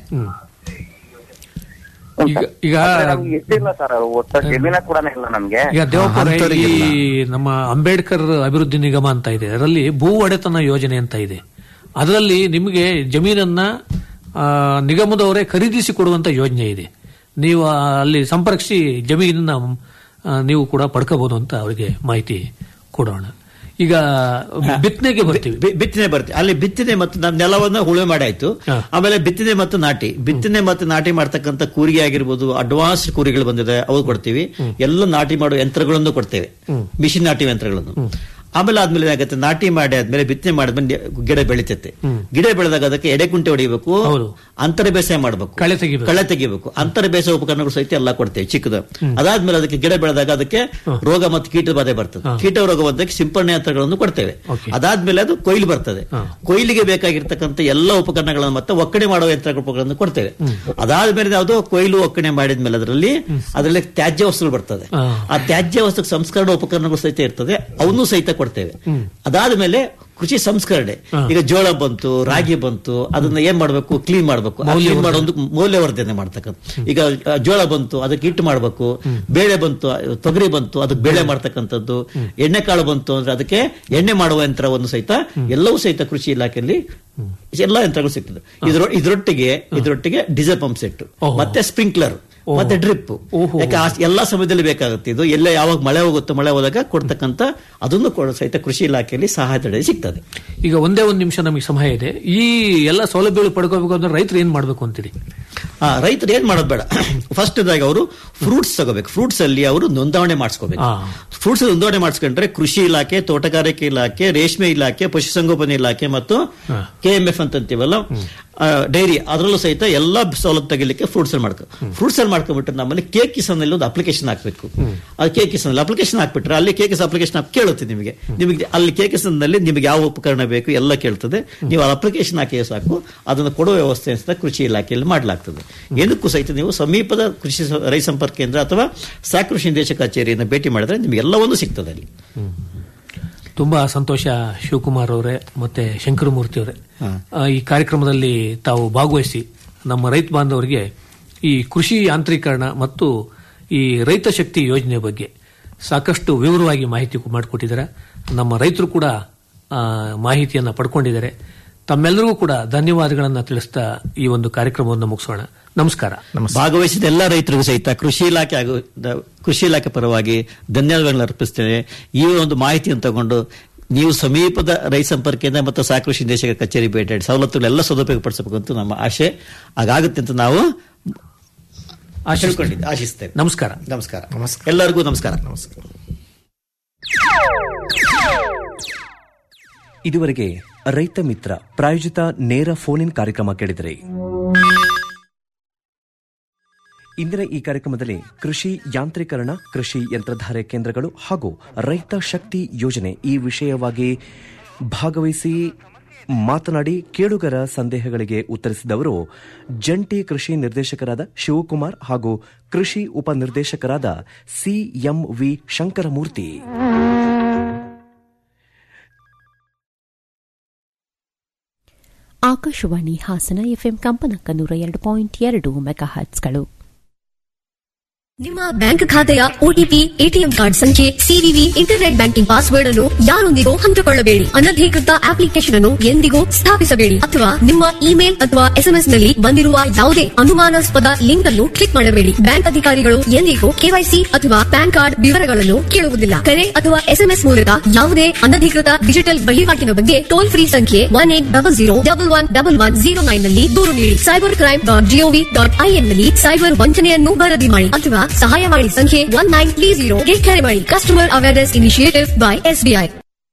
ಈಗ ಈಗ ಆದ್ರೆ ನಮ್ಗೆ ಇಷ್ಟಿಲ್ಲ ಸರ್ ಒಟ್ಟ ಜಮೀನ ಕೂಡ ಇಲ್ಲ ನಮ್ಗೆ ಈಗ ದೇವಪ್ಪ ಅವರೇ, ಈ ಅಂಥವ್ರಿಗೆಲ್ಲ. ನಮ್ಮ ಅಂಬೇಡ್ಕರ್ ಅಭಿವೃದ್ಧಿ ನಿಗಮ ಅಂತ ಇದೆ ಅದರಲ್ಲಿ ಭೂ ಒಡೆತನ ಯೋಜನೆ ಅಂತ ಇದೆ ಅದರಲ್ಲಿ ನಿಮಗೆ ಜಮೀನನ್ನ ಆ, ನಿಗಮದವರೇ ಖರೀದಿಸಿ ಕೊಡುವಂತ ಯೋಜನೆ ಇದೆ ನೀವು ಆ, ಅಲ್ಲಿ ಸಂಪರ್ಕಿಸಿ ಜಮೀನನ್ನ ಆ, ನೀವು ಕೂಡ ಪಡ್ಕೋಬಹುದು ಅಂತ ಅವರಿಗೆ ಮಾಹಿತಿ ಕೊಡೋಣ ಈಗ ಬಿತ್ತನೆಗೆ ಬರ್ತೀವಿ ಬಿ- ಬಿತ್ತನೆ ಬರ್ತೀವಿ ಅಲ್ಲಿ ಬಿತ್ತನೆ ಮತ್ತು ನಮ್ಮ ನೆಲವನ್ನ ಉಳುಮೆ ಮಾಡಾಯ್ತು ಆಮೇಲೆ ಬಿತ್ತನೆ ಮತ್ತು ನಾಟಿ ಬಿತ್ತನೆ ಮತ್ತು ನಾಟಿ ಮಾಡ್ತಕ್ಕಂಥ ಕೂರಿಗೆ ಆಗಿರ್ಬೋದು ಅಡ್ವಾನ್ಸ್ ಕೂರಿಗಳು ಬಂದಿದೆ ಅವು ಕೊಡ್ತೀವಿ ಎಲ್ಲ ನಾಟಿ ಮಾಡುವ ಯಂತ್ರಗಳನ್ನು ಕೊಡ್ತೇವೆ ಮಿಷಿನ್ ನಾಟಿ ಯಂತ್ರಗಳನ್ನು ಆಮೇಲೆ ಆದ್ಮೇಲೆ ಏನಾಗುತ್ತೆ ನಾಟಿ ಮಾಡಿ ಆದ್ಮೇಲೆ ಬಿತ್ತನೆ ಮಾಡಿದ್ಮೇಲೆ ಗಿಡ ಬೆಳಿತೈತೆ ಗಿಡ ಬೆಳೆದಾಗ ಅದಕ್ಕೆ ಎಡೆಕುಂಟೆ ಹೊಡಿಬೇಕು ಅಂತರ ಬೇಸಾಯ ಮಾಡಬೇಕು ಕಳೆ ತೆಗಿಬೇಕು. ಕಳೆ ತೆಗಿಬೇಕು ಅಂತರ ಬೇಸಾಯ ಉಪಕರಣಗಳು ಸಹಿತ ಎಲ್ಲ ಕೊಡ್ತೇವೆ ಚಿಕ್ಕದು ಅದಾದ್ಮೇಲೆ ಅದಕ್ಕೆ ಗಿಡ ಬೆಳೆದಾಗ ಅದಕ್ಕೆ ರೋಗ ಮತ್ತು ಕೀಟ ಬಾಧೆ ಬರ್ತದೆ ಕೀಟ ರೋಗ ಬಂದಕ್ಕೆ ಸಿಂಪರಣೆ ಯಂತ್ರಗಳನ್ನು ಕೊಡ್ತೇವೆ ಅದಾದ್ಮೇಲೆ ಅದು ಕೊಯ್ಲು ಬರ್ತದೆ ಕೊಯ್ಲಿಗೆ ಬೇಕಾಗಿರ್ತಕ್ಕಂಥ ಎಲ್ಲ ಉಪಕರಣಗಳನ್ನು ಮತ್ತೆ ಒಕ್ಕಣೆ ಮಾಡುವ ಯಂತ್ರ ಉಪಕರಣಗಳನ್ನು ಕೊಡ್ತೇವೆ ಅದಾದ್ಮೇಲೆ ಯಾವುದು ಕೊಯ್ಲು ಒಕ್ಕಣೆ ಮಾಡಿದ್ಮೇಲೆ ಅದರಲ್ಲಿ ಅದರಲ್ಲಿ ತ್ಯಾಜ್ಯ ವಸ್ತುಗಳು ಬರ್ತದೆ ಆ ತ್ಯಾಜ್ಯ ವಸ್ತು ಸಂಸ್ಕರಣಾ ಉಪಕರಣಗಳು ಸಹಿತ ಇರ್ತದೆ ಅವನ್ನೂ ಸಹಿತ ಕೊಡ್ತೇವೆ ಅದಾದ್ಮೇಲೆ ಕೃಷಿ ಸಂಸ್ಕರಣೆ ಈಗ ಜೋಳ ಬಂತು ರಾಗಿ ಬಂತು ಅದನ್ನ ಏನ್ ಮಾಡ್ಬೇಕು ಕ್ಲೀನ್ ಮಾಡ್ಬೇಕು ಕ್ಲೀನ್ ಮಾಡೋ ಒಂದು ಮೌಲ್ಯವರ್ಧನೆ ಮಾಡ್ತಕ್ಕಂಥ ಈಗ ಆ, ಜೋಳ ಬಂತು ಅದಕ್ಕೆ ಹಿಟ್ಟು ಮಾಡ್ಬೇಕು ಬೇಳೆ ಬಂತು ಆ, ತೊಗರಿ ಬಂತು ಅದಕ್ಕೆ ಬೇಳೆ ಮಾಡ್ತಕ್ಕಂಥದ್ದು ಎಣ್ಣೆ ಕಾಳು ಬಂತು ಅಂದ್ರೆ ಅದಕ್ಕೆ ಎಣ್ಣೆ ಮಾಡುವ ಯಂತ್ರವನ್ನು ಸಹಿತ ಎಲ್ಲವೂ ಸಹಿತ ಕೃಷಿ ಇಲಾಖೆಯಲ್ಲಿ ಎಲ್ಲ ಯಂತ್ರಗಳು ಸಿಗ್ತದೆ ಇದ್ರ ಇದ್ರೊಟ್ಟಿಗೆ ಇದ್ರೊಟ್ಟಿಗೆ ಡೀಸೆಲ್ ಪಂಪ್ ಸೆಟ್ ಮತ್ತೆ ಸ್ಪ್ರಿಂಕ್ಲರ್ ಮತ್ತೆ ಡ್ರಿಪ್ ಯಾಕೆ ಆ ಎಲ್ಲಾ ಸಮಯದಲ್ಲಿ ಬೇಕಾಗುತ್ತೆ ಇದು ಎಲ್ಲ ಯಾವಾಗ ಮಳೆ ಹೋಗುತ್ತೋ ಮಳೆ ಹೋದಾಗ ಕೊಡ್ತಕ್ಕಂತ ಅದನ್ನು ಕೂಡ ಸಹಿತ ಕೃಷಿ ಇಲಾಖೆಯಲ್ಲಿ ಸಹಾಯಧನ ಸಿಗ್ತದೆ ಈಗ ಒಂದೇ ಒಂದು ನಿಮಿಷ ನಮಗೆ ಸಮಯ ಇದೆ ಈ ಎಲ್ಲ ಸೌಲಭ್ಯಗಳು ಪಡ್ಕೋಬೇಕು ಅಂದ್ರೆ ರೈತರು ಏನ್ ಮಾಡ್ಬೇಕು ಅಂತೀರಿ ಆ, ರೈತರು ಏನ್ ಮಾಡೋದು ಬೇಡ ಫಸ್ಟ್ ಇದಾಗ ಅವರು ಫ್ರೂಟ್ಸ್ ತಗೋಬೇಕು ಫ್ರೂಟ್ಸ್ ಅಲ್ಲಿ ಅವರು ನೋಂದಣಿ ಮಾಡಿಸ್ಕೋಬೇಕು ಫ್ರೂಟ್ಸ್ ನೋಂದಣಿ ಮಾಡಿಸ್ಕೊಂಡ್ರೆ ಕೃಷಿ ಇಲಾಖೆ ತೋಟಗಾರಿಕೆ ಇಲಾಖೆ ರೇಷ್ಮೆ ಇಲಾಖೆ ಪಶುಸಂಗೋಪನೆ ಇಲಾಖೆ ಮತ್ತು ಕೆ ಎಂ ಎಫ್ ಅಂತ ಅಂತೀವಲ್ಲ ಡೈರಿ ಅದರಲ್ಲೂ ಸಹಿತ ಎಲ್ಲ ಸವಲತ್ತು ತೆಗಿಲಿಕ್ಕೆ ಫ್ರೂಟ್ಸ್ ಅಲ್ಲಿ ಮಾಡ್ಕೊ ಫ್ರೂಟ್ಸ್ ಅಲ್ಲಿ ಮಾಡ್ಕೊಂಡ್ಬಿಟ್ರೆ ನಮ್ಮಲ್ಲಿ ಕೆ ಕಿಸಾನ್ ಅಲ್ಲಿ ಒಂದು ಅಪ್ಲಿಕೇಶನ್ ಹಾಕ್ಬೇಕು ಅದು ಕೆ ಕಿಸಾನ್ ಅಪ್ಲಿಕೇಶನ್ ಹಾಕ್ಬಿಟ್ರೆ ಅಲ್ಲಿ ಕೆ ಕಿಸ್ ಅಪ್ಲಿಕೇಶನ್ ಹಾಕಿ ಕೇಳುತ್ತೆ ನಿಮಗೆ ನಿಮಗೆ ಅಲ್ಲಿ ಕೆ ಕಿಸಾನ್ ನಲ್ಲಿ ನಿಮಗೆ ಯಾವ ಉಪಕರಣ ಬೇಕು ಎಲ್ಲ ಕೇಳ್ತದೆ ನೀವು ಅಪ್ಲಿಕೇಶನ್ ಹಾಕಿ ಸಾಕು ಅದನ್ನು ಕೊಡುವ ವ್ಯವಸ್ಥೆ ಅಂತ ಕೃಷಿ ಇಲಾಖೆಯಲ್ಲಿ ಮಾಡಲಾಗ್ತದೆ ಏನಕ್ಕೂ ಸಹಿತ ನೀವು ಸಮೀಪದ ಕೃಷಿ ಸ- ರೈತ ಸಂಪರ್ಕ ಕೇಂದ್ರ ಅಥವಾ ಸಾಕು ಕೃಷಿ ನಿರ್ದೇಶಕ ಕಚೇರಿಯನ್ನು ಭೇಟಿ ಮಾಡಿದ್ರೆ ನಿಮಗೆ ಎಲ್ಲವನ್ನೂ ಸಿಗ್ತದೆ ಅಲ್ಲಿ ತುಂಬಾ ಸಂತೋಷ ಶಿವಕುಮಾರ್ ಅವರೇ ಮತ್ತೆ ಶಂಕರಮೂರ್ತಿ ಅವರೇ ಆ, ಈ ಕಾರ್ಯಕ್ರಮದಲ್ಲಿ ತಾವು ಭಾಗವಹಿಸಿ ನಮ್ಮ ರೈತ ಬಾಂಧವರಿಗೆ ಈ ಕೃಷಿ ಯಾಂತ್ರೀಕರಣ ಮತ್ತು ಈ ರೈತ ಶಕ್ತಿ ಯೋಜನೆ ಬಗ್ಗೆ ಸಾಕಷ್ಟು ವಿವರವಾಗಿ ಮಾಹಿತಿ ಮಾಡಿಕೊಟ್ಟಿದ್ದಾರೆ ನಮ್ಮ ರೈತರು ಕೂಡ ಆ, ಮಾಹಿತಿಯನ್ನ ಪಡ್ಕೊಂಡಿದ್ದಾರೆ ತಮ್ಮೆಲ್ಲರಿಗೂ ಕೂಡ ಧನ್ಯವಾದಗಳನ್ನು ತಿಳಿಸ್ತಾ ಈ ಒಂದು ಕಾರ್ಯಕ್ರಮವನ್ನು ಮುಗಿಸೋಣ ನಮಸ್ಕಾರ ಭಾಗವಹಿಸಿದ ಎಲ್ಲ ರೈತರಿಗೂ ಸಹಿತ ಕೃಷಿ ಇಲಾಖೆ ಹಾಗೂ ದ- ಕೃಷಿ ಇಲಾಖೆ ಪರವಾಗಿ ಧನ್ಯವಾದಗಳನ್ನು ಅರ್ಪಿಸ್ತೇನೆ ಈ ಒಂದು ಮಾಹಿತಿಯನ್ನು ತಗೊಂಡು ನೀವು ಸಮೀಪದ ರೈತ ಸಂಪರ್ಕ ಕೇಂದ್ರ ಮತ್ತು ಸಾಕು ಕೃಷಿ ನಿರ್ದೇಶಕ ಕಚೇರಿ ಭೇಟಿ ಸವಲತ್ತುಗಳೆಲ್ಲ ಸದುಪಯೋಗ ಪಡಿಸಬೇಕು ಅಂತ ನಮ್ಮ ಆಶೆ ಹಾಗಾಗುತ್ತೆ ಅಂತ ನಾವು ತಿಳ್ಕೊಂಡಿದ್ದೆ ಆಶಿಸ್ತೇವೆ ನಮಸ್ಕಾರ ನಮಸ್ಕಾರ ಎಲ್ಲರಿಗೂ ನಮಸ್ಕಾರ ನಮಸ್ಕಾರ ಇದುವರೆಗೆ ರೈತ ಮಿತ್ರ ಪ್ರಾಯೋಜಿತ ನೇರ ಫೋನ್ ಇನ್ ಕಾರ್ಯಕ್ರಮ ಕೇಳಿದರೆ ಇಂದಿನ ಈ ಕಾರ್ಯಕ್ರಮದಲ್ಲಿ ಕೃಷಿ ಯಾಂತ್ರೀಕರಣ ಕೃಷಿ ಯಂತ್ರಧಾರೆ ಕೇಂದ್ರಗಳು ಹಾಗೂ ರೈತ ಶಕ್ತಿ ಯೋಜನೆ ಈ ವಿಷಯವಾಗಿ ಭಾಗವಹಿಸಿ ಮಾತನಾಡಿ ಕೇಳುಗರ ಸಂದೇಹಗಳಿಗೆ ಉತ್ತರಿಸಿದವರು ಜಂಟಿ ಕೃಷಿ ನಿರ್ದೇಶಕರಾದ ಶಿವಕುಮಾರ್ ಹಾಗೂ ಕೃಷಿ ಉಪನಿರ್ದೇಶಕರಾದ ಸಿಎಂವಿ ಶಂಕರಮೂರ್ತಿ ಆಕಾಶವಾಣಿ ಹಾಸನ ಎಫ್ಎಂ ಕಂಪನಕ್ಕ ನೂರ ಎರಡು ಪಾಯಿಂಟ್ ಎರಡು ಮೆಗಾಹರ್ಟ್ಸ್ಗಳು ನಿಮ್ಮ ಬ್ಯಾಂಕ್ ಖಾತೆಯ ಒಟಿಪಿ ಎಟಿಎಂ ಕಾರ್ಡ್ ಸಂಖ್ಯೆ ಸಿವಿವಿ ಇಂಟರ್ನೆಟ್ ಬ್ಯಾಂಕಿಂಗ್ ಪಾಸ್ವರ್ಡ್ ಅನ್ನು ಯಾರೊಂದಿಗೂ ಹಂಚಿಕೊಳ್ಳಬೇಡಿ ಅನಧಿಕೃತ ಅಪ್ಲಿಕೇಶನ್ ಅನ್ನು ಎಂದಿಗೂ ಸ್ಥಾಪಿಸಬೇಡಿ ಅಥವಾ ನಿಮ್ಮ ಇಮೇಲ್ ಅಥವಾ ಎಸ್ಎಂಎಸ್ ನಲ್ಲಿ ಬಂದಿರುವ ಯಾವುದೇ ಅನುಮಾನಾಸ್ಪದ ಲಿಂಕ್ ಅನ್ನು ಕ್ಲಿಕ್ ಮಾಡಬೇಡಿ ಬ್ಯಾಂಕ್ ಅಧಿಕಾರಿಗಳು ಎಂದಿಗೂ ಕೆವೈಸಿ ಅಥವಾ ಪ್ಯಾನ್ ಕಾರ್ಡ್ ವಿವರಗಳನ್ನು ಕೇಳುವುದಿಲ್ಲ ಕರೆ ಅಥವಾ ಎಸ್ಎಂಎಸ್ ಮೂಲಕ ಯಾವುದೇ ಅನಧಿಕೃತ ಡಿಜಿಟಲ್ ವಹಿವಾಟಿನ ಬಗ್ಗೆ ಟೋಲ್ ಫ್ರೀ ಸಂಖ್ಯೆ one eight double zero double one double one zero nine ನಲ್ಲಿ ದೂರು ನೀಡಿ cyber crime dot gov dot in ನಲ್ಲಿ ಸೈಬರ್ ವಂಚನೆಯನ್ನು ವರದಿ ಮಾಡಿ ಅಥವಾ ಸಹಾಯವಾಣಿ ಸಂಖ್ಯೆ ಒನ್ ನೈನ್ ತ್ರೀ ಜೀರೋಗೆ ಕರೆ ಮಾಡಿ customer awareness initiative by SBI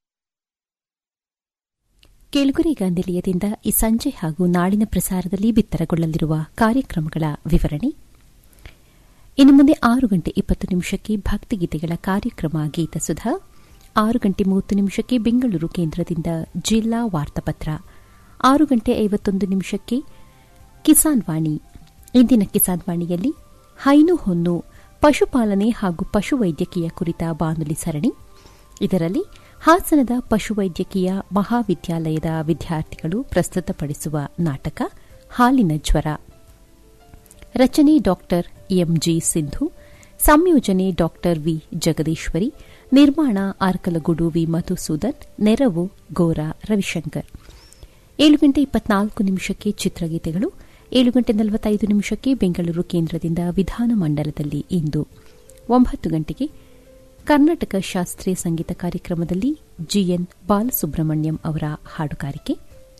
ಕೇಳುಗರಿಗ ನಿಲಯದಿಂದ ಈ ಸಂಜೆ ಹಾಗೂ ನಾಳಿನ ಪ್ರಸಾರದಲ್ಲಿ ಬಿತ್ತರಗೊಳ್ಳಲಿರುವ ಕಾರ್ಯಕ್ರಮಗಳ ವಿವರಣೆ ಇನ್ನು ಮುಂದೆ ಆರು ಗಂಟೆ ಇಪ್ಪತ್ತು ನಿಮಿಷಕ್ಕೆ ಭಕ್ತಿಗೀತೆಗಳ ಕಾರ್ಯಕ್ರಮ ಗೀತಸುಧಾ ಆರು ಗಂಟೆ ಮೂವತ್ತು ನಿಮಿಷಕ್ಕೆ ಬೆಂಗಳೂರು ಕೇಂದ್ರದಿಂದ ಜಿಲ್ಲಾ ವಾರ್ತಾಪತ್ರ ಆರು ಗಂಟೆ ಐವತ್ತೊಂದು ನಿಮಿಷಕ್ಕೆ ಕಿಸಾನ್ ವಾಣಿ ಇಂದಿನ ಕಿಸಾನ್ ವಾಣಿಯಲ್ಲಿ ಹೈನು ಹೊನ್ನು ಪಶುಪಾಲನೆ ಹಾಗೂ ಪಶುವೈದ್ಯಕೀಯ ಕುರಿತ ಬಾನುಲಿ ಸರಣಿ ಇದರಲ್ಲಿ ಹಾಸನದ ಪಶುವೈದ್ಯಕೀಯ ಮಹಾವಿದ್ಯಾಲಯದ ವಿದ್ಯಾರ್ಥಿಗಳು ಪ್ರಸ್ತುತಪಡಿಸುವ ನಾಟಕ ಹಾಲಿನ ಜ್ವರ ರಚನೆ ಡಾಕ್ಟರ್ ಎಂಜಿ ಸಿಂಧು ಸಂಯೋಜನೆ ಡಾಕ್ಟರ್ ವಿ ಜಗದೀಶ್ವರಿ ನಿರ್ಮಾಣ ಆರ್ಕಲಗೂಡು ವಿ ಮಧುಸೂದನ್ ನೆರವು ಗೋರಾ ರವಿಶಂಕರ್ ಏಳು ಗಂಟೆ ಇಪ್ಪತ್ನಾಲ್ಕು ನಿಮಿಷಕ್ಕೆ ಚಿತ್ರಗೀತೆಗಳು ಏಳು ಗಂಟೆ ನಲವತ್ತೈದು ನಿಮಿಷಕ್ಕೆ ಬೆಂಗಳೂರು ಕೇಂದ್ರದಿಂದ ವಿಧಾನಮಂಡಲದಲ್ಲಿ ಇಂದು ಒಂಬತ್ತು ಗಂಟೆಗೆ ಕರ್ನಾಟಕ ಶಾಸ್ತ್ರೀಯ ಸಂಗೀತ ಕಾರ್ಯಕ್ರಮದಲ್ಲಿ ಜಿಎನ್ ಬಾಲಸುಬ್ರಹ್ಮಣ್ಯಂ ಅವರ ಹಾಡುಗಾರಿಕೆ